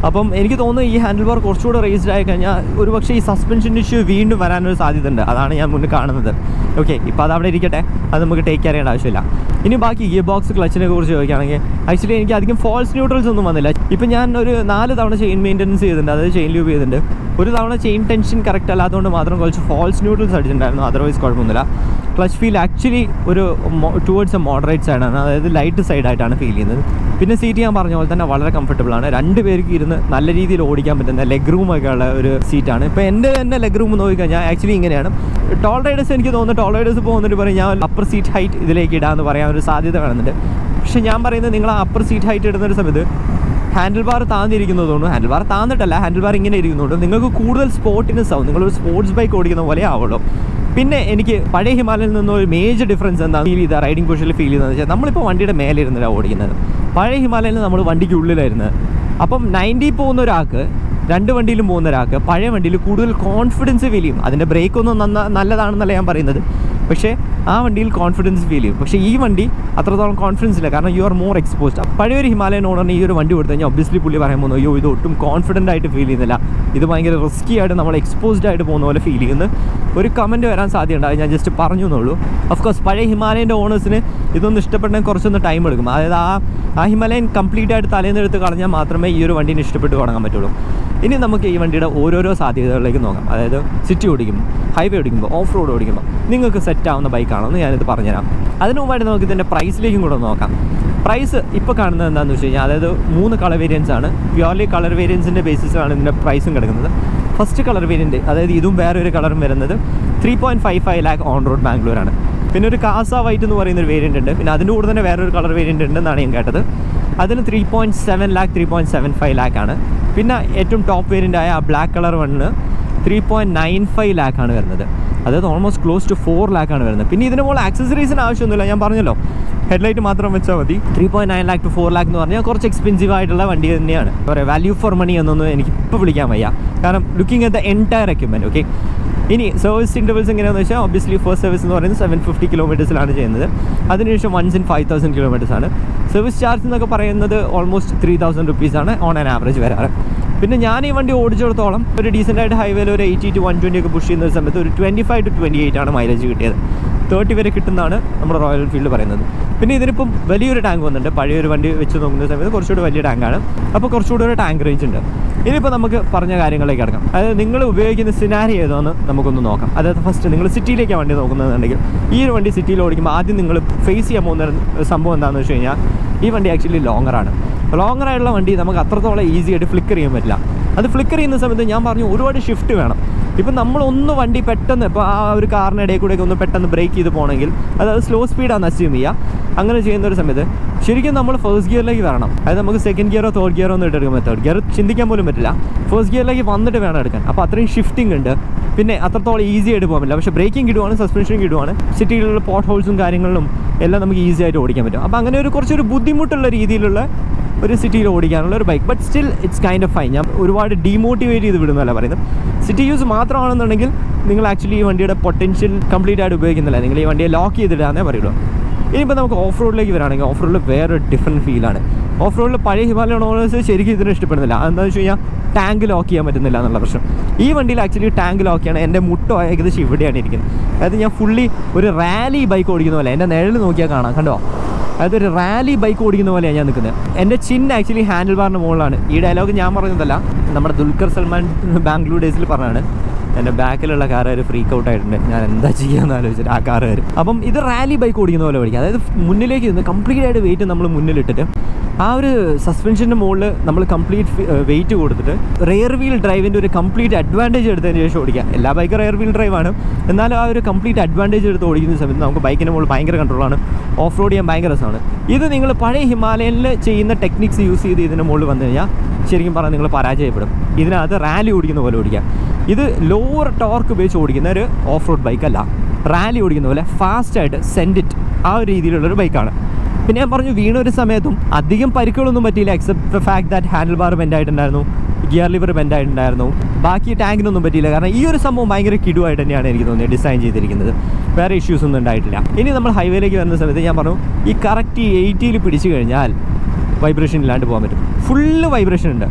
അപ്പം എനിക്ക് തോന്നുന്നു ഈ ഹാൻഡിൽ ബാർ കുറച്ചുകൂടെ റേസ്ഡ് ആയി കഴിഞ്ഞാൽ ഒരു പക്ഷേ ഈ സസ്പെൻഷൻ ഇഷ്യൂ വീണ്ടും വരാനൊരു സാധ്യത ഉണ്ട് അതാണ് ഞാൻ മുന്നിൽ കാണുന്നത് ഓക്കെ ഇപ്പോൾ അത് അവിടെ ഇരിക്കട്ടെ അത് നമുക്ക് ടേക്ക് കെയർ ചെയ്യേണ്ട ആവശ്യമില്ല ഇനി ബാക്കി ഗിയർ ബോക്സ് ക്ലച്ചിനെ കുറിച്ച് ചോദിക്കുകയാണെങ്കിൽ ആക്ച്വലി എനിക്ക് അധികം ഫോൾസ് ന്യൂട്രൽസ് ഒന്നും വന്നില്ല ഇപ്പം ഞാൻ ഒരു നാല് തവണ ചെയിൻ മെയിൻ്റനൻസ് ചെയ്തിട്ടുണ്ട് അതായത് ചെയിൻ ലൂബ് ചെയ്തിട്ടുണ്ട് ഒരു തവണ ചെയിൻ ടെൻഷൻ കറക്റ്റ് അല്ലാത്തതുകൊണ്ട് മാത്രം കുറച്ച് ഫോൾസ് ന്യൂട്രൽസ് അടിച്ചിട്ടുണ്ടായിരുന്നു അതർവൈസ് കുഴപ്പമൊന്നുമില്ല ക്ലച്ച് ഫീൽ ആക്ച്വലി ഒരു ടുവേർഡ്സ് എ മോഡറേറ്റ് സൈഡാണ് അതായത് ലൈറ്റ് സൈഡായിട്ടാണ് ഫീൽ ചെയ്യുന്നത് പിന്നെ സീറ്റ് ഞാൻ പറഞ്ഞ പോലെ തന്നെ വളരെ കംഫർട്ടബിൾ ആണ് രണ്ട് പേർക്ക് ഇരുന്ന് നല്ല രീതിയിൽ ഓടിക്കാൻ പറ്റുന്ന ലെഗ് റൂം ഒക്കെ ഉള്ള ഒരു സീറ്റാണ് ഇപ്പോൾ എൻ്റെ തന്നെ ലെഗ് റൂം നോക്കിക്കഴിഞ്ഞാൽ ആക്ച്വലി ഇങ്ങനെയാണ് ടോൾ റൈഡേഴ്സ് എനിക്ക് തോന്നുന്നു ടോൾ റൈഡേഴ്സ് ഇപ്പോൾ വന്നിട്ട് പറയും ഞാൻ അപ്പർ സീറ്റ് ഹൈറ്റ് ഇതിലേക്ക് ഇടാമെന്ന് പറയാൻ ഒരു സാധ്യത കാണുന്നുണ്ട് പക്ഷെ ഞാൻ പറയുന്നത് നിങ്ങൾ ആ അപ്പർ സീറ്റ് ഹൈറ്റ് ഇടുന്ന ഒരു സമയത്ത് ഹാൻഡിൽ ബാർ താന്നിരിക്കുന്നതുകൊണ്ട് ഹാൻഡിൽ ബാർ താന്നിട്ടല്ല ഹാൻഡിൽ ബാർ ഇങ്ങനെ ഇരിക്കുന്നതുകൊണ്ട് നിങ്ങൾക്ക് കൂടുതൽ സ്പോർട്ടിനെസ് ആവും നിങ്ങളൊരു സ്പോർട്സ് ബൈക്ക് ഓടിക്കുന്ന പോലെ ആവുള്ളൂ പിന്നെ എനിക്ക് പഴയ ഹിമാലയിൽ നിന്ന് ഒരു മേജർ ഡിഫറൻസ് എന്താ ഫീൽ ചെയ്ത റൈഡിംഗ് പൊസിഷനിൽ ഫീൽ ചെയ്യുന്നത് വെച്ചാൽ നമ്മളിപ്പോൾ വണ്ടിയുടെ മേലെ ഇരുന്നില്ല ഓടിക്കുന്നത് പഴയ ഹിമാലയിൽ നമ്മൾ വണ്ടിക്ക് ഉള്ളിലായിരുന്നത് അപ്പം നയൻറ്റി പോകുന്ന ഒരാൾക്ക് രണ്ട് വണ്ടിയിലും പോകുന്ന ഒരാൾക്ക് പഴയ വണ്ടിയിൽ കൂടുതൽ കോൺഫിഡൻസ് ഫീൽ ചെയ്യും അതിൻ്റെ ബ്രേക്ക് ഒന്നും നന്ന നല്ലതാണെന്നല്ല ഞാൻ പറയുന്നത് പക്ഷേ ആ വണ്ടിയിൽ കോൺഫിഡൻസ് ഫീൽ ചെയ്യും പക്ഷേ ഈ വണ്ടി അത്രത്തോളം കോൺഫിഡൻസ് ഇല്ല കാരണം യു ആർ മോർ എക്സ്പോസ്ഡ് പഴയ ഒരു ഹിമാലയൻ ഓണറിന് ഈ ഒരു വണ്ടി കൊടുത്തു കഴിഞ്ഞാൽ ഒബ്വിയസ്ലി പുള്ളി പറയാൻ പോകുന്നു അയ്യോ ഇത് ഒട്ടും കോൺഫിഡൻ്റ് ആയിട്ട് ഫീൽ ചെയ്യുന്നില്ല ഇത് ഭയങ്കര റിസ്കി ആയിട്ട് നമ്മൾ എക്സ്പോസ്ഡ് ആയിട്ട് പോകുന്ന പോലെ ഫീൽ ചെയ്യുന്നു ഒരു കമൻറ്റ് വരാൻ സാധ്യതയുണ്ട് അത് ഞാൻ ജസ്റ്റ് പറഞ്ഞു എന്നുള്ളൂ കോഴ്സ് പഴയ ഹിമാലയൻ്റെ ഓണേഴ്സിന് ഇതൊന്നും ഇഷ്ടപ്പെടാൻ കുറച്ചൊന്ന് ടൈം എടുക്കും അതായത് ആ ആ ഹിമാലയൻ കംപ്ലീറ്റ് ആയിട്ട് തലേന്ന് എടുത്ത് കളഞ്ഞാൽ മാത്രമേ ഈ ഒരു വണ്ടീനെ ഇഷ്ടപ്പെട്ട് തുടങ്ങാൻ പറ്റുള്ളൂ ഇനി നമുക്ക് ഈ വണ്ടിയുടെ ഓരോരോ സാധ്യതകളിലേക്ക് നോക്കാം അതായത് സിറ്റി ഓടിക്കുമ്പോൾ ഹൈവേ ഓടിക്കുമ്പോൾ ഓഫ് റോഡ് ഓടിക്കുമ്പോൾ നിങ്ങൾക്ക് സെറ്റ് ആവുന്ന ബൈക്കാണെന്ന് ഞാനിത് പറഞ്ഞുതരാം അതിനു മുമ്പായിട്ട് നമുക്ക് ഇതിൻ്റെ പ്രൈസിലേക്കും കൂടെ നോക്കാം പ്രൈസ് ഇപ്പോൾ കാണുന്നത് എന്താണെന്ന് വെച്ച് കഴിഞ്ഞാൽ അതായത് മൂന്ന് കളർ വേരിയൻസ് ആണ് പ്യോർലി കളർ വേരിയൻസിൻ്റെ ബേസിസിലാണ് ഇതിൻ്റെ പ്രൈസും കിടക്കുന്നത് ഫസ്റ്റ് കളർ വേരിയൻറ്റ് അതായത് ഇതും വേറെ ഒരു കളറും വരുന്നത് three point five five lakh on road ബാംഗ്ലൂരാണ് പിന്നെ ഒരു കാസ വൈറ്റ് എന്ന് പറയുന്ന ഒരു വേരിയൻ്റ് ഉണ്ട് പിന്നെ അതിൻ്റെ കൂടെ തന്നെ വേറൊരു കളർ വേരിയൻ്റ് ഉണ്ടെന്നാണ് ഞാൻ കേട്ടത് അതിന് three point seven lakh three point seven five lakh ആണ് പിന്നെ ഏറ്റവും ടോപ്പ് വേരിയൻ്റ് ആയ ആ ബ്ലാക്ക് കളർ വണ്ണിന് three point nine five lakh ആണ് വരുന്നത് അതായത് almost close to four lakh ആണ് വരുന്നത് പിന്നെ ഇതിന് പോലെ ആക്സസറീസിന് ആവശ്യമൊന്നുമില്ല ഞാൻ പറഞ്ഞല്ലോ ഹെഡ്ലൈറ്റ് മാത്രം വെച്ചാൽ മതി three point nine lakh to four lakh എന്ന് പറഞ്ഞാൽ കുറച്ച് എക്സ്പെൻസീവ് ആയിട്ടുള്ള വണ്ടി തന്നെയാണ് പറയാം വാല്യൂ ഫോർ മണി എന്നൊന്നും എനിക്ക് ഇപ്പോൾ വിളിക്കാൻ വയ്യ കാരണം looking at the entire equipment okay ഇനി സർവീസ് ഇൻ്റർവൽസ് എങ്ങനെയാണെന്ന് വെച്ചാൽ ഒബ്വിയസ്ലി ഫസ്റ്റ് സർവീസ് എന്ന് പറയുന്നത് സെവൻ ഫിഫ്റ്റി കിലോമീറ്റേഴ്സിലാണ് ചെയ്യുന്നത് അതിനുശേഷം once in five thousand kilometres ആണ് സർവീസ് ചാർജ് എന്നൊക്കെ പറയുന്നത് ഓൾമോസ്റ്റ് ത്രീ തൗസൻഡ് റുപ്പീസാണ് ഓൺ ആൻ ആവറേജ് വരാറ് പിന്നെ ഞാൻ ഈ വണ്ടി ഓടിച്ചിടത്തോളം ഒരു ഡീസൻ്റ് ആയിട്ട് ഹൈവേയിൽ ഒരു എയ്റ്റി ടു വൺ ട്വൻറ്റി ഒക്കെ പുഷ് ചെയ്യുന്ന ഒരു സമയത്ത് ഒരു twenty five to twenty eight ആണ് മൈലേജ് കിട്ടിയത് തേർട്ടി വരെ കിട്ടുന്നതാണ് നമ്മുടെ റോയൽ എൻഫീൽഡ് പറയുന്നത് പിന്നെ ഇതിനിപ്പം വലിയൊരു ടാങ്ക് വന്നിട്ടുണ്ട് പഴയൊരു വണ്ടി വെച്ച് നോക്കുന്ന സമയത്ത് കുറച്ചുകൂടി വലിയ ടാങ്കാണ് അപ്പോൾ കുറച്ചുകൂടി ഒരു ടാങ്ക് റേഞ്ച് ഉണ്ട് ഇനിയിപ്പോൾ നമുക്ക് പറഞ്ഞ കാര്യങ്ങളിലേക്ക് കിടക്കാം അതായത് നിങ്ങൾ ഉപയോഗിക്കുന്ന സിനാരി ഏതോന്ന് നമുക്കൊന്ന് നോക്കാം അതായത് ഫസ്റ്റ് നിങ്ങൾ സിറ്റിയിലേക്കാണ് വണ്ടി നോക്കുന്നതെന്നുണ്ടെങ്കിൽ ഈ ഒരു വണ്ടി സിറ്റിയിൽ ഓടിക്കുമ്പോൾ ആദ്യം നിങ്ങൾ ഫേസ് ചെയ്യാൻ പോകുന്ന ഒരു സംഭവം എന്താണെന്ന് വെച്ച് കഴിഞ്ഞാൽ ഈ വണ്ടി ആക്ച്വലി ലോങ്ങറാണ് ലോങ്ങർ ആയിട്ടുള്ള വണ്ടി നമുക്ക് അത്രത്തോളം ഈസി ആയിട്ട് ഫ്ലിക്കർ ചെയ്യാൻ പറ്റില്ല അത് ഫ്ലിക്കർ ചെയ്യുന്ന സമയത്ത് ഞാൻ പറഞ്ഞു ഒരുപാട് ഷിഫ്റ്റ് വേണം ഇപ്പം നമ്മളൊന്ന് വണ്ടി പെട്ടെന്ന് ഇപ്പോൾ ആ ഒരു കാറിന് ഇടയിൽ കൂടെയൊക്കെ ഒന്ന് പെട്ടെന്ന് ബ്രേക്ക് ചെയ്ത് പോകണമെങ്കിൽ അതായത് സ്ലോ സ്പീഡാണ് അസ്യൂം ചെയ്യുക അങ്ങനെ ചെയ്യുന്ന ഒരു സമയത്ത് ശരിക്കും നമ്മൾ ഫസ്റ്റ് ഗിയറിലേക്ക് വരണം അതായത് നമുക്ക് സെക്കൻഡ് ഗിയറോ തേർഡ് ഗിയറോ ഒന്നും എടുക്കാൻ തേർഡ് ഗിയർ ചിന്തിക്കാൻ പോലും പറ്റില്ല ഫസ്റ്റ് ഗിയറിലേക്ക് വന്നിട്ട് വേണം എടുക്കാൻ അപ്പോൾ അത്രയും ഷിഫ്റ്റിംഗ് ഉണ്ട് പിന്നെ അത്രത്തോളം ഈസി ആയിട്ട് പോകാൻ പറ്റില്ല പക്ഷേ ബ്രേക്കിംഗ് കിടുവാണ് സസ്പെൻഷൻ കിടുവാണ് സിറ്റിയിലുള്ള പോട്ട് ഹോൾസും കാര്യങ്ങളിലും എല്ലാം നമുക്ക് ഈസി ആയിട്ട് ഓടിക്കാൻ പറ്റും അപ്പോൾ അങ്ങനെ ഒരു കുറച്ചൊരു ബുദ്ധിമുട്ടുള്ള രീതിയിലുള്ള ഒരു സിറ്റിയിൽ ഓടിക്കാനുള്ള ഒരു bike but still it's kind of fine ഞാൻ ഒരുപാട് ഡീമോട്ടിവേറ്റ് ചെയ്ത് വിടുന്നല്ല പറയുന്നത് സിറ്റി യൂസ് മാത്രമാണെന്നുണ്ടെങ്കിൽ നിങ്ങൾ ആക്ച്വലി ഈ വണ്ടിയുടെ പൊട്ടൻഷ്യൽ കംപ്ലീറ്റ് ആയിട്ട് ഉപയോഗിക്കുന്നില്ല നിങ്ങൾ ഈ വണ്ടിയെ ലോക്ക് ചെയ്തിടാന്നേ പറയുള്ളൂ ഇനിയിപ്പോൾ നമുക്ക് ഓഫ് റോഡിലേക്ക് വരാണെങ്കിൽ ഓഫ് റോഡിൽ വേറെ ഡിഫറെൻറ്റ് ഫീലാണ് ഓഫ് റോഡിൽ പഴയ ഹിമാലയൻ ഓണേഴ്സ് ശരിക്കും ഇതിന് ഇഷ്ടപ്പെടുന്നില്ല എന്താണെന്ന് വെച്ച് കഴിഞ്ഞാൽ ടാങ്ക് ലോക്ക് ചെയ്യാൻ പറ്റുന്നില്ല എന്നുള്ള പ്രശ്നം ഈ വണ്ടിയിൽ ആക്ച്വലി ടാങ്ക് ലോക്ക് ചെയ്യണം എൻ്റെ മുട്ടോ ഏകദേശം ഇവിടെയാണ് ഇരിക്കുന്നത് അതായത് ഞാൻ ഫുള്ളി ഒരു റാലി ബൈക്ക് ഓടിക്കുന്ന പോലെ എൻ്റെ നിഴൽ നോക്കിയാൽ കാണാം കണ്ടോ അതായത് ഒരു റാലി ബൈക്ക് ഓടിക്കുന്ന പോലെയാണ് ഞാൻ നിൽക്കുന്നത് എൻ്റെ ചിൻ ആക്ച്വലി ഹാൻഡിൽ ബാറിന് മുകളിലാണ് ഈ ഡയലോഗ് ഞാൻ പറഞ്ഞതല്ല നമ്മുടെ ദുൽഖർ സൽമാൻ ബാംഗ്ലൂർ ഡേയ്സിൽ പറഞ്ഞാണ് എൻ്റെ ബാക്കിലുള്ള കാറുകാർ ഫ്രീക്ക് ഔട്ട് ആയിട്ടുണ്ട് ഞാൻ എന്താ ചെയ്യാന്ന് ആലോചിച്ചിട്ട് ആ കാറുകാർ അപ്പം ഇത് റാലി ബൈക്ക് ഓടിക്കുന്ന പോലെ ഓടിക്കുക അതായത് മുന്നിലേക്ക് നിന്ന് കംപ്ലീറ്റ് ആയിട്ട് വെയിറ്റ് നമ്മൾ മുന്നിലിട്ടിട്ട് ആ ഒരു സസ്പെൻഷൻ്റെ മുകളിൽ നമ്മൾ കംപ്ലീറ്റ് വെയിറ്റ് കൊടുത്തിട്ട് റെയർ വീൽ ഡ്രൈവിൻ്റെ ഒരു കംപ്ലീറ്റ് അഡ്വാൻറ്റേജ് എടുത്തതിന് ശേഷം ഓടിക്കുക എല്ലാ ബൈക്കും റെയർ വീൽ ഡ്രൈവാണ് എന്നാലും ആ ഒരു കംപ്ലീറ്റ് അഡ്വാൻറ്റേജ് എടുത്ത് ഓടിക്കുന്ന സമയത്ത് നമുക്ക് ബൈക്കിൻ്റെ മുകളിൽ ഭയങ്കര കൺട്രോളാണ് ഓഫ് റോഡ് ചെയ്യാൻ ഭയങ്കര രസമാണ് ഇത് നിങ്ങൾ പഴയ ഹിമാലയനിൽ ചെയ്യുന്ന ടെക്നിക്സ് യൂസ് ചെയ്ത് ഇതിൻ്റെ മുകളിൽ വന്നു കഴിഞ്ഞാൽ ശരിക്കും പറഞ്ഞാൽ നിങ്ങൾ പരാജയപ്പെടും ഇതിനകത്ത് റാലി ഓടിക്കുന്ന പോലെ ഓടിക്കാം ഇത് ലോവർ ടോർക്ക് ഉപയോഗിച്ച് ഓടിക്കുന്ന ഒരു ഓഫ് റോഡ് ബൈക്കല്ല റാലി ഓടിക്കുന്ന പോലെ ഫാസ്റ്റായിട്ട് സെൻഡിറ്റ് ആ ഒരു രീതിയിലുള്ളൊരു ബൈക്കാണ് പിന്നെ ഞാൻ പറഞ്ഞു വീണ ഒരു സമയത്തും അധികം പരിക്കുകളൊന്നും പറ്റിയില്ല except the fact that handle bar bend ആയിട്ടുണ്ടായിരുന്നു ഗിയർ ലിവർ ബെൻഡ് ആയിട്ടുണ്ടായിരുന്നു ബാക്കി ടാങ്കിനൊന്നും പറ്റിയില്ല കാരണം ഈ ഒരു സംഭവം ഭയങ്കര കിടുവായിട്ട് തന്നെയാണ് എനിക്ക് തോന്നിയത് ഡിസൈൻ ചെയ്തിരിക്കുന്നത് വേറെ ഇഷ്യൂസ് ഒന്നും ഉണ്ടായിട്ടില്ല ഇനി നമ്മൾ ഹൈവേയിലേക്ക് വരുന്ന സമയത്ത് ഞാൻ പറഞ്ഞു ഈ കറക്റ്റ് എയ്റ്റിയിൽ പിടിച്ചു കഴിഞ്ഞാൽ വൈബ്രേഷൻ ഇല്ലാണ്ട് പോകാൻ പറ്റും ഫുള്ള് വൈബ്രേഷൻ ഉണ്ട്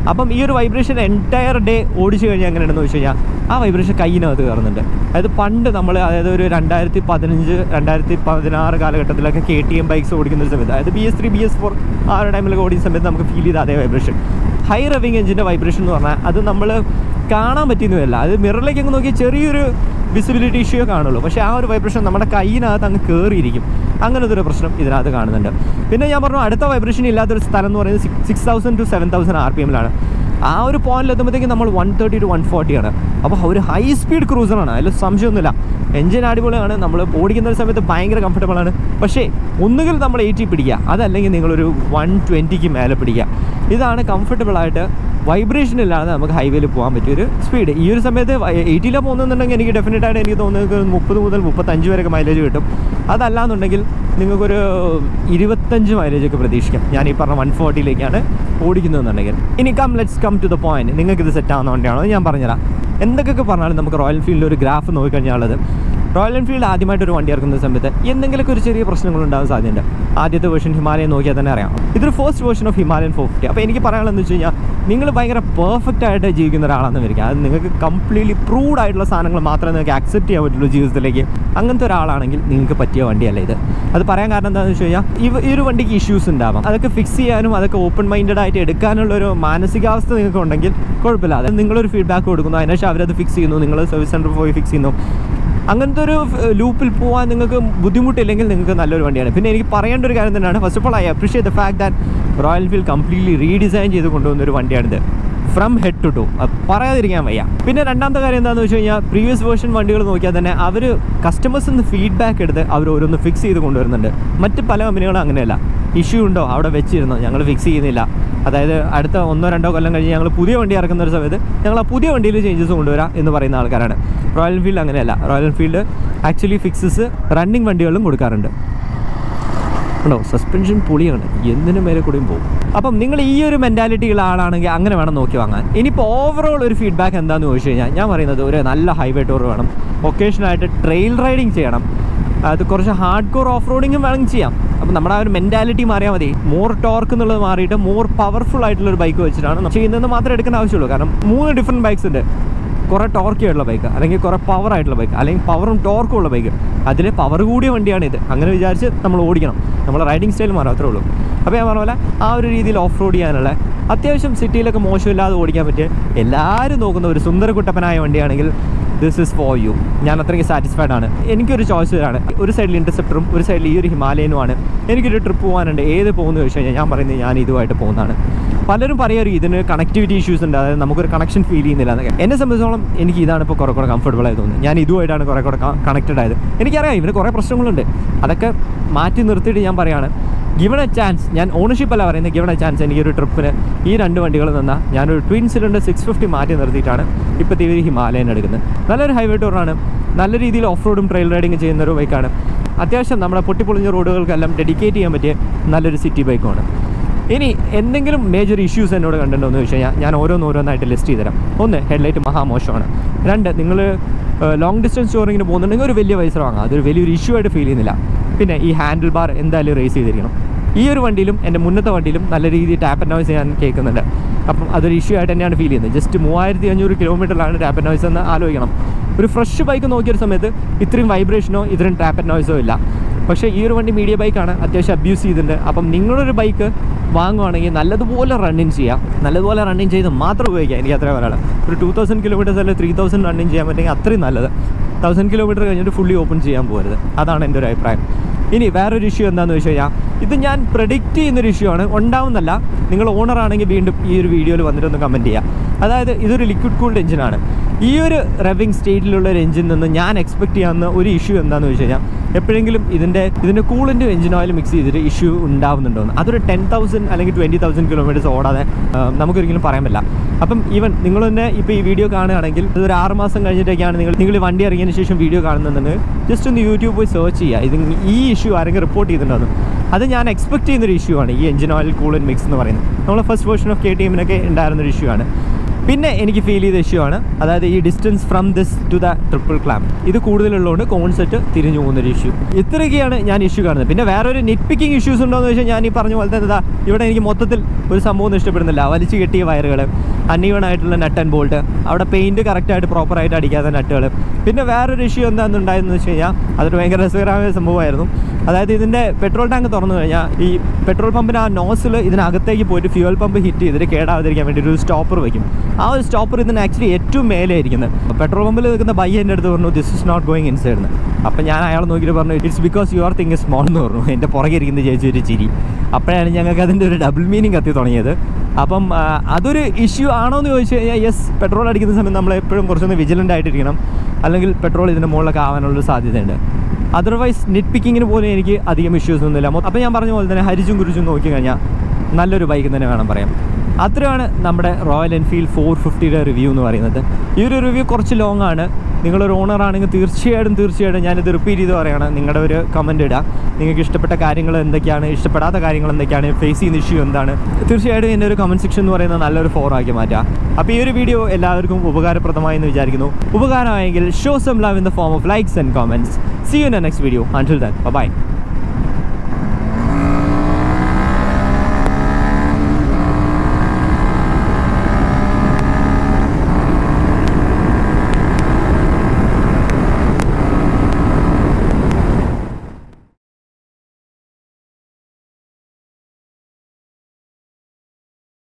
അപ്പം ഈ ഒരു വൈബ്രേഷൻ എൻറ്റയർ ഡേ ഓടിച്ചു കഴിഞ്ഞാൽ എങ്ങനെയാണെന്ന് വെച്ച് കഴിഞ്ഞാൽ ആ വൈബ്രേഷൻ കയ്യിനകത്ത് കയറുന്നുണ്ട് അതായത് പണ്ട് നമ്മൾ അതായത് ഒരു രണ്ടായിരത്തി പതിനഞ്ച് രണ്ടായിരത്തി പതിനാറ് കാലഘട്ടത്തിലൊക്കെ കെ ടി എം ബൈക്സ് ഓടിക്കുന്ന ഒരു സമയത്ത് അതായത് B S three B S four ആ ഒരു ടൈമിലൊക്കെ ഓടിക്കുന്ന സമയത്ത് നമുക്ക് ഫീൽ ചെയ്ത അതേ വൈബ്രേഷൻ ഹൈ റവിങ് എഞ്ചിൻ്റെ വൈബ്രേഷൻ എന്ന് പറഞ്ഞാൽ അത് നമ്മൾ കാണാൻ പറ്റുന്നതല്ല അത് മിററിലേക്ക് അങ്ങ് നോക്കിയാൽ ചെറിയൊരു വിസിബിലിറ്റി ഇഷ്യൂ കാണുള്ളൂ പക്ഷേ ആ ഒരു വൈബ്രേഷൻ നമ്മുടെ കയ്യിനകത്ത് അങ്ങ് കയറിയിരിക്കും അങ്ങനത്തെ ഒരു പ്രശ്നം ഇതിനകത്ത് കാണുന്നുണ്ട് പിന്നെ ഞാൻ പറഞ്ഞു അടുത്ത വൈബ്രേഷൻ ഇല്ലാത്തൊരു സ്ഥലം എന്ന് പറയുന്നത് six thousand to seven thousand R P എമ്മിലാണ് ആ ഒരു പോയിന്റിൽ എത്തുമ്പോഴത്തേക്കും നമ്മൾ വൺ തേർട്ടി ടു വൺ ഫോർട്ടിയാണ് അപ്പോൾ ഒരു ഹൈ സ്പീഡ് ക്രൂസറാണ് അതിൽ സംശയമൊന്നുമില്ല എഞ്ചിൻ അടിപൊളിയാണ് നമ്മൾ ഓടിക്കുന്ന ഒരു സമയത്ത് ഭയങ്കര കംഫർട്ടബിൾ ആണ് പക്ഷേ ഒന്നുകിൽ നമ്മൾ എയ്റ്റി പിടിക്കുക അതല്ലെങ്കിൽ നിങ്ങളൊരു വൺ ട്വൻറ്റിക്ക് മേലെ പിടിക്കുക ഇതാണ് കംഫർട്ടബിൾ ആയിട്ട് വൈബ്രേഷൻ ഇല്ലാതെ നമുക്ക് ഹൈവേയിൽ പോകാൻ പറ്റിയൊരു സ്പീഡ് ഈ ഒരു സമയത്ത് എയ്റ്റിയിലാണ് പോകുന്നുണ്ടെങ്കിൽ എനിക്ക് ഡെഫിനറ്റ് ആയിട്ട് എനിക്ക് തോന്നുന്നത് മുപ്പത് മുതൽ മുപ്പത്തഞ്ച് വരെയൊക്കെ മൈലേജ് കിട്ടും അതല്ലാന്നുണ്ടെങ്കിൽ നിങ്ങൾക്കൊരു ഇരുപത്തഞ്ച് മൈലേജ് ഒക്കെ പ്രതീക്ഷിക്കാം ഞാൻ ഈ പറഞ്ഞ വൺ ഫോർട്ടിയിലേക്കാണ് ഓടിക്കുന്നതെന്നുണ്ടെങ്കിൽ ഇനി come let's come to the point നിങ്ങൾക്ക് ഇത് സെറ്റ് ആവുന്ന വണ്ടിയാണോ എന്ന് ഞാൻ പറഞ്ഞുതരാം എന്തൊക്കെ പറഞ്ഞാലും നമുക്ക് റോയൽ എൻഫീൽഡിൽ ഒരു ഗ്രാഫ് നോക്കിക്കഴിഞ്ഞാൽ റോയൽ എൻഫീൽഡ് ആദ്യമായിട്ട് ഒരു വണ്ടി ഇറക്കുന്ന സമയത്ത് എന്തെങ്കിലുമൊക്കെ ഒരു ചെറിയ പ്രശ്നങ്ങൾ ഉണ്ടാകാൻ സാധ്യതയുണ്ട് ആദ്യത്തെ വേർഷൻ ഹിമാലയൻ നോക്കിയാൽ തന്നെ അറിയാം ഇതൊരു first version of Himalayan four fifty അപ്പോൾ എനിക്ക് പറയാനുള്ളതെന്ന് വെച്ച് കഴിഞ്ഞാൽ നിങ്ങൾ ഭയങ്കര പെർഫെക്റ്റ് ആയിട്ട് ജീവിക്കുന്ന ഒരാളാണെന്ന് വരിക അത് നിങ്ങൾക്ക് കംപ്ലീറ്റ്ലി പ്രൂവ്ഡ് ആയിട്ടുള്ള സാധനങ്ങൾ മാത്രമേ നിങ്ങൾക്ക് ആക്സെപ്റ്റ് ചെയ്യാൻ പറ്റുള്ളൂ ജീവിതത്തിലേക്ക് അങ്ങനത്തെ ഒരാളാണെങ്കിൽ നിങ്ങൾക്ക് പറ്റിയ വണ്ടിയല്ല ഇത് അത് പറയാൻ കാരണം എന്താണെന്ന് വെച്ച് കഴിഞ്ഞാൽ ഇവ ഈ ഒരു വണ്ടിക്ക് ഇഷ്യൂസ് ഉണ്ടാവാം അതൊക്കെ ഫിക്സ് ചെയ്യാനും അതൊക്കെ ഓപ്പൺ മൈൻഡഡ് ആയിട്ട് എടുക്കാനുള്ള ഒരു മാനസികാവസ്ഥ നിങ്ങൾക്ക് ഉണ്ടെങ്കിൽ കുഴപ്പമില്ല അത് നിങ്ങളൊരു ഫീഡ്ബാക്ക് കൊടുക്കുന്നു അതിനുശേഷം അവരത് ഫിക്സ് ചെയ്യുന്നു നിങ്ങൾ സർവീസ് സെൻറ്ററിൽ പോയി ഫിക്സ് ചെയ്യുന്നു അങ്ങനത്തെ ഒരു ലൂപ്പിൽ പോകാൻ നിങ്ങൾക്ക് ബുദ്ധിമുട്ടില്ലെങ്കിൽ നിങ്ങൾക്ക് നല്ലൊരു വണ്ടിയാണ് പിന്നെ എനിക്ക് പറയേണ്ട ഒരു കാര്യം തന്നെയാണ് first of all I appreciate the fact that Royal Enfield completely redesign ചെയ്ത് കൊണ്ടുവന്ന ഒരു വണ്ടിയാണിത് ഫ്രം ഹെഡ് ടു ടു പറയാതിരിക്കാൻ വയ്യ പിന്നെ രണ്ടാമത്തെ കാര്യം എന്താണെന്ന് വെച്ച് കഴിഞ്ഞാൽ പ്രീവിയസ് വേർഷൻ വണ്ടികൾ നോക്കിയാൽ തന്നെ അവർ കസ്റ്റമേഴ്സിൽ നിന്ന് ഫീഡ്ബാക്ക് എടുത്ത് അവർ ഓരോന്ന് ഫിക്സ് ചെയ്ത് കൊണ്ടുവരുന്നുണ്ട് മറ്റ് പല കമ്പനികളും അങ്ങനെയല്ല ഇഷ്യൂ ഉണ്ടോ അവിടെ വെച്ചിരുന്നോ ഞങ്ങൾ ഫിക്സ് ചെയ്യുന്നില്ല അതായത് അടുത്ത ഒന്നോ രണ്ടോ കൊല്ലം കഴിഞ്ഞ് ഞങ്ങൾ പുതിയ വണ്ടി ഇറക്കുന്ന ഒരു സമയത്ത് ഞങ്ങൾ ആ പുതിയ വണ്ടിയിൽ ചേഞ്ചസ് കൊണ്ടുവരാം എന്ന് പറയുന്ന ആൾക്കാരാണ് റോയൽ എൻഫീൽഡ് അങ്ങനെയല്ല Royal Enfield actually fixes running വണ്ടികളിലും കൊടുക്കാറുണ്ട് ഉണ്ടോ സസ്പെൻഷൻ പൊളിയാണ് എന്തിനു മേലെ കൂടിയും പോകും അപ്പം നിങ്ങൾ ഈ ഒരു മെൻറ്റാലിറ്റി ഉള്ള ആളാണെങ്കിൽ അങ്ങനെ വേണം നോക്കി വാങ്ങാൻ ഇനിയിപ്പോൾ ഓവറോൾ ഒരു ഫീഡ്ബാക്ക് എന്താണെന്ന് ചോദിച്ചു കഴിഞ്ഞാൽ ഞാൻ പറയുന്നത് ഒരു നല്ല ഹൈവേ ടൂർ വേണം ഒക്കേഷനായിട്ട് ട്രെയിൽ റൈഡിങ് ചെയ്യണം അത് കുറച്ച് ഹാർഡ് കോർ ഓഫ് റോഡിങ്ങും വേണമെങ്കിൽ ചെയ്യാം അപ്പം നമ്മുടെ ആ ഒരു മെൻറ്റാലിറ്റി മാറിയാൽ മതി മോർ ടോർക്ക് എന്നുള്ളത് മാറിയിട്ട് മോർ പവർഫുൾ ആയിട്ടുള്ള ഒരു ബൈക്ക് വെച്ചിട്ടാണ് നമ്മൾ ചെയ്യുന്നതെന്ന് മാത്രമേ എടുക്കേണ്ട ആവശ്യമുള്ളൂ കാരണം മൂന്ന് ഡിഫറെൻറ്റ് ബൈക്സ് ഉണ്ട് കുറേ ടോർക്കി ആയിട്ടുള്ള ബൈക്ക് അല്ലെങ്കിൽ കുറേ പവർ ആയിട്ടുള്ള ബൈക്ക് അല്ലെങ്കിൽ പവറും ടോർക്കും ഉള്ള ബൈക്ക് അതിൽ പവർ കൂടിയ വണ്ടിയാണ് ഇത് അങ്ങനെ വിചാരിച്ച് നമ്മൾ ഓടിക്കണം നമ്മൾ റൈഡിങ് സ്റ്റൈൽ മാറും അത്രേ ഉള്ളൂ അപ്പോൾ ഞാൻ പറഞ്ഞ പോലെ ആ ഒരു രീതിയിൽ ഓഫ് റോഡ് ചെയ്യാനുള്ള അത്യാവശ്യം സിറ്റിയിലൊക്കെ മോശമില്ലാതെ ഓടിക്കാൻ പറ്റിയ എല്ലാവരും നോക്കുന്ന ഒരു സുന്ദരകുട്ടപ്പനായ വണ്ടിയാണെങ്കിൽ ദിസ് ഇസ് ഫോർ യു ഞാൻ അത്രയ്ക്ക് സാറ്റിസ്ഫൈഡ് ആണ് എനിക്കൊരു ചോയ്സ് വരാണ് ഒരു സൈഡിൽ ഇൻ്റർസെപ്റ്ററും ഒരു സൈഡിൽ ഈ ഒരു ഹിമാലയനുമാണ് എനിക്കൊരു ട്രിപ്പ് പോകാനുണ്ട് ഏത് പോകുന്നു ചോദിച്ചു കഴിഞ്ഞാൽ ഞാൻ പറയുന്നത് ഞാൻ ഇതുമായിട്ട് പോകുന്നതാണ് പലരും പറയാറ് ഇതിന് കണക്ടിവിറ്റി ഇഷ്യൂസ് ഉണ്ട് അതായത് നമുക്കൊരു കണക്ഷൻ ഫീൽ ചെയ്യുന്നില്ല എന്നൊക്കെ എന്നെ സംബന്ധിച്ചോളം എനിക്ക് ഇതാണ് ഇപ്പോൾ കുറേ കൂടെ കംഫർട്ടബിൾ ആയി തോന്നുന്നത് ഞാൻ ഇതുമായിട്ടാണ് കുറേ കൂടെ കണക്റ്റഡ് ആയത് എനിക്കറിയാം ഇവന് കുറേ പ്രശ്നങ്ങളുണ്ട് അതൊക്കെ മാറ്റി നിർത്തിയിട്ട് ഞാൻ പറയുകയാണ് ഗിവൺ എ ചാൻസ് ഞാൻ ഓണർഷിപ്പ് അല്ല പറയുന്നത് ഗിവൺ എ ചാൻസ് എനിക്കൊരു ട്രിപ്പിന് ഈ രണ്ട് വണ്ടികൾ നിന്നാൽ ഞാനൊരു ട്വിൻ സിലിണ്ടർ സിക്സ് ഫിഫ്റ്റി മാറ്റി നിർത്തിയിട്ടാണ് ഇപ്പോഴത്തെ ഈ ഹിമാലയൻ എടുക്കുന്നത് നല്ലൊരു ഹൈവേ ടൂറാണ് നല്ല രീതിയിൽ ഓഫ് റോഡും ട്രെയിൽ റൈഡിങ് ചെയ്യുന്ന ഒരു ബൈക്കാണ് അത്യാവശ്യം നമ്മുടെ പൊട്ടിപ്പൊളിഞ്ഞ റോഡുകൾക്കെല്ലാം ഡെഡിക്കേറ്റ് ചെയ്യാൻ പറ്റിയ നല്ലൊരു സിറ്റി ബൈക്കുമാണ് ഇനി എന്തെങ്കിലും മേജർ ഇഷ്യൂസ് എന്നോട് കണ്ടിട്ടുണ്ടോ എന്ന് ചോദിച്ചു കഴിഞ്ഞാൽ ഞാൻ ഓരോന്നോരോന്നായിട്ട് ലിസ്റ്റ് ചെയ്തുതരാം ഒന്ന് ഹെഡ്ലൈറ്റ് മഹാമോശമാണ് രണ്ട് നിങ്ങൾ ലോങ് ഡിസ്റ്റൻസ് ടൂറിങ്ങിന് പോകുന്നുണ്ടെങ്കിൽ ഒരു വലിയ പൈസ വാങ്ങാം അതൊരു വലിയൊരു ഇഷ്യൂ ആയിട്ട് ഫീൽ ചെയ്യുന്നില്ല പിന്നെ ഈ ഹാൻഡിൽ ബാർ എന്തായാലും റേസ് ചെയ്തിരിക്കണം ഈ ഒരു വണ്ടിയിലും എൻ്റെ മുന്നത്തെ വണ്ടിയിലും നല്ല രീതിയിൽ ടാപ്പ് ആൻഡ് നോയ്സ് ഞാൻ കേൾക്കുന്നുണ്ട് അപ്പം അതൊരു ഇഷ്യൂ ആയിട്ട് തന്നെയാണ് ഫീൽ ചെയ്യുന്നത് ജസ്റ്റ് മൂവായിരത്തി അഞ്ഞൂറ് കിലോമീറ്ററിലാണ് ടാപ്പ് ആൻഡ് നോയ്സ് എന്ന് ആലോചിക്കണം ഒരു ഫ്രഷ് ബൈക്ക് നോക്കിയൊരു സമയത്ത് ഇത്രയും വൈബ്രേഷനോ ഇത്രയും ടാപ്പ് ആൻഡ് നോയ്സോ ഇല്ല പക്ഷേ ഈ ഒരു വണ്ടി മീഡിയ ബൈക്കാണ് അത്യാവശ്യം അബ്യൂസ് ചെയ്തിട്ടുണ്ട് അപ്പം നിങ്ങളൊരു ബൈക്ക് വാങ്ങുവാണെങ്കിൽ നല്ലതുപോലെ റണ്ണിങ് ചെയ്യാം നല്ലതുപോലെ റണ്ണിങ് ചെയ്ത് മാത്രം ഉപയോഗിക്കാം എനിക്ക് അത്രയും പറയാനുള്ളത് ഒരു ടു തൗസൻഡ് കിലോമീറ്റേഴ്സ് അല്ലെങ്കിൽ ത്രീ തൗസൻഡ് റണ്ണിങ് ചെയ്യാൻ പറ്റുമെങ്കിൽ അത്രയും നല്ലത് തൗസൻഡ് കിലോമീറ്റർ കഴിഞ്ഞിട്ട് ഫുള്ളി ഓപ്പൺ ചെയ്യാൻ പോകരുത് അതാണ് എൻ്റെ ഒരു അഭിപ്രായം ഇനി വേറൊരു ഇഷ്യൂ എന്താണെന്ന് വെച്ച് കഴിഞ്ഞാൽ ഇത് ഞാൻ പ്രഡിക്റ്റ് ചെയ്യുന്നൊരു ഇഷ്യൂ ആണ് ഉണ്ടാവുന്നല്ല നിങ്ങൾ ഓണർ ആണെങ്കിൽ വീണ്ടും ഈ ഒരു വീഡിയോയിൽ വന്നിട്ടൊന്ന് കമൻറ്റ് ചെയ്യുക അതായത് ഇതൊരു ലിക്വിഡ് കൂൾഡ് എഞ്ചിനാണ് ഈ ഒരു റവിങ് സ്റ്റേറ്റിലുള്ള ഒരു എഞ്ചിൻ നിന്ന് ഞാൻ എക്സ്പെക്ട് ചെയ്യാവുന്ന ഒരു ഇഷ്യൂ എന്താണെന്ന് വെച്ച് കഴിഞ്ഞാൽ എപ്പോഴെങ്കിലും ഇതിൻ്റെ ഇതിൻ്റെ കൂളിൻ്റെ എഞ്ചിൻ ഓയിൽ മിക്സ് ചെയ്തിട്ട് ഇഷ്യൂ ഉണ്ടാവുന്നുണ്ടോ എന്ന് അതൊരു ടെൻ തൗസൻഡ് അല്ലെങ്കിൽ ട്വൻറ്റി തൗസൻഡ് കിലോമീറ്റേഴ്സ് ഓടാതെ ആ, നമുക്കൊരിക്കലും പറയാൻ പറ്റില്ല അപ്പം ഈവൻ നിങ്ങൾ തന്നെ ഇപ്പോൾ ഈ വീഡിയോ കാണുകയാണെങ്കിൽ ഇതൊരു ആറ് മാസം കഴിഞ്ഞിട്ടൊക്കെയാണ് നിങ്ങൾ നിങ്ങൾ ഈ വണ്ടി ഇറങ്ങിയതിന് ശേഷം വീഡിയോ കാണുന്നുണ്ടെങ്കിൽ ജസ്റ്റ് ഒന്ന് യൂട്യൂബ് പോയി സെർച്ച് ചെയ്യുക ഇത് ഈ ഇഷ്യൂ ആരെങ്കിലും റിപ്പോർട്ട് ചെയ്തിട്ടുണ്ടോ അത് ഞാൻ എക്സ്പെക്ട് ചെയ്യുന്നൊരു ഇഷ്യൂ ആണ് ഈ എഞ്ചിൻ ഓയിൽ കൂളൻ മിക്സ് എന്ന് പറയുന്നത് നമ്മൾ first version of K T എമ്മിനൊക്കെ ഉണ്ടായിരുന്നൊരു ഇഷ്യൂ ആണ് പിന്നെ എനിക്ക് ഫീൽ ചെയ്ത ഇഷ്യൂ ആണ് അതായത് ഈ distance from this to the triple clamp ഇത് കൂടുതലുള്ളതുകൊണ്ട് കോൺസെപ്റ്റ് തിരിഞ്ഞു പോകുന്നൊരു ഇഷ്യൂ ഇത്രയൊക്കെയാണ് ഞാൻ ഇഷ്യൂ കാണുന്നത് പിന്നെ വേറെ ഒരു നെറ്റ് പിക്കിംഗ് ഇഷ്യൂസ് ഉണ്ടോ എന്ന് വെച്ചാൽ ഞാൻ ഈ പറഞ്ഞ പോലെ തന്നെ ഇതാ ഇവിടെ എനിക്ക് മൊത്തത്തിൽ ഒരു സംഭവം ഒന്നും ഇഷ്ടപ്പെടുന്നില്ല വലിച്ചു കെട്ടിയ വയറുകൾ അൺഈവൺ ആയിട്ടുള്ള നട്ട് ആൻഡ് ബോൾട്ട് അവിടെ പെയിൻറ്റ് കറക്റ്റായിട്ട് പ്രോപ്പറായിട്ട് അടിക്കാത്ത നട്ടുകൾ പിന്നെ വേറൊരു ഇഷ്യൂ എന്താണെന്നുണ്ടായെന്ന് വെച്ച് കഴിഞ്ഞാൽ അതൊരു ഭയങ്കര രസകരമായ സംഭവമായിരുന്നു അതായത് ഇതിൻ്റെ പെട്രോൾ ടാങ്ക് തുറന്നു കഴിഞ്ഞാൽ ഈ പെട്രോൾ പമ്പിന് ആ നോസിൽ ഇതിനകത്തേക്ക് പോയിട്ട് ഫ്യൂവൽ പമ്പ് ഹിറ്റ് ചെയ്തിട്ട് കേടാവാതിരിക്കാൻ വേണ്ടി ഒരു സ്റ്റോപ്പർ വയ്ക്കും ആ ഒരു സ്റ്റോപ്പർ ഇതിന് ആക്ച്വലി ഏറ്റവും മേലെ ഇരിക്കുന്നത് പെട്രോൾ പമ്പിൽ നിൽക്കുന്ന ബൈ എൻ്റെ അടുത്ത് പറഞ്ഞു this is not going inside എന്ന് അപ്പം ഞാൻ അയാൾ നോക്കിയിട്ട് പറഞ്ഞു it's because your thing is small എന്ന് പറഞ്ഞു എൻ്റെ പുറകെ ഇരിക്കുന്ന ചേച്ചി ഒരു ചിരി അപ്പോഴാണ് ഞങ്ങൾക്ക് അതിൻ്റെ ഒരു ഡബിൾ മീനിങ് കത്തി തുടങ്ങിയത് അപ്പം ആ, അതൊരു ഇഷ്യൂ ആണോ എന്ന് ചോദിച്ചു കഴിഞ്ഞാൽ യെസ് പെട്രോൾ അടിക്കുന്ന സമയത്ത് നമ്മൾ എപ്പോഴും കുറച്ചൊന്ന് വിജിലൻ്റ് ആയിട്ടിരിക്കണം അല്ലെങ്കിൽ പെട്രോൾ ഇതിൻ്റെ മുകളിലൊക്കെ ആവാനുള്ള സാധ്യതയുണ്ട് അതർവൈസ് നെറ്റ് പിക്കിങ്ങിന് പോലും എനിക്ക് അധികം ഇഷ്യൂസ് ഒന്നുമില്ല അപ്പോൾ ഞാൻ പറഞ്ഞ പോലെ തന്നെ ഹരിച്ചും കുരിച്ചും നോക്കി കഴിഞ്ഞാൽ നല്ലൊരു ബൈക്ക് തന്നെ വേണം പറയാം അത്രയാണ് നമ്മുടെ റോയൽ എൻഫീൽഡ് ഫോർ ഫിഫ്റ്റിയുടെ റിവ്യൂ എന്ന് പറയുന്നത് ഈ ഒരു റിവ്യൂ കുറച്ച് ലോങ് ആണ് നിങ്ങളൊരു ഓണർ ആണെങ്കിൽ തീർച്ചയായിട്ടും തീർച്ചയായിട്ടും ഞാനിത് റിപ്പീറ്റ് ചെയ്ത് പറയുകയാണ് നിങ്ങളുടെ ഒരു കമൻറ്റ് ഇടുക നിങ്ങൾക്ക് ഇഷ്ടപ്പെട്ട കാര്യങ്ങൾ എന്തൊക്കെയാണ് ഇഷ്ടപ്പെടാത്ത കാര്യങ്ങൾ എന്തൊക്കെയാണ് ഫേസ് ചെയ്യുന്ന ഇഷ്യൂ എന്താണ് തീർച്ചയായിട്ടും എൻ്റെ ഒരു കമൻറ്റ് സെക്ഷൻ എന്ന് പറയുന്നത് നല്ലൊരു ഫോറാക്കി മാറ്റുക അപ്പോൾ ഈ ഒരു വീഡിയോ എല്ലാവർക്കും ഉപകാരപ്രദമായി എന്ന് വിചാരിക്കുന്നു ഉപകാരമായെങ്കിൽ show some love in the form of likes and comments see you in next video until then by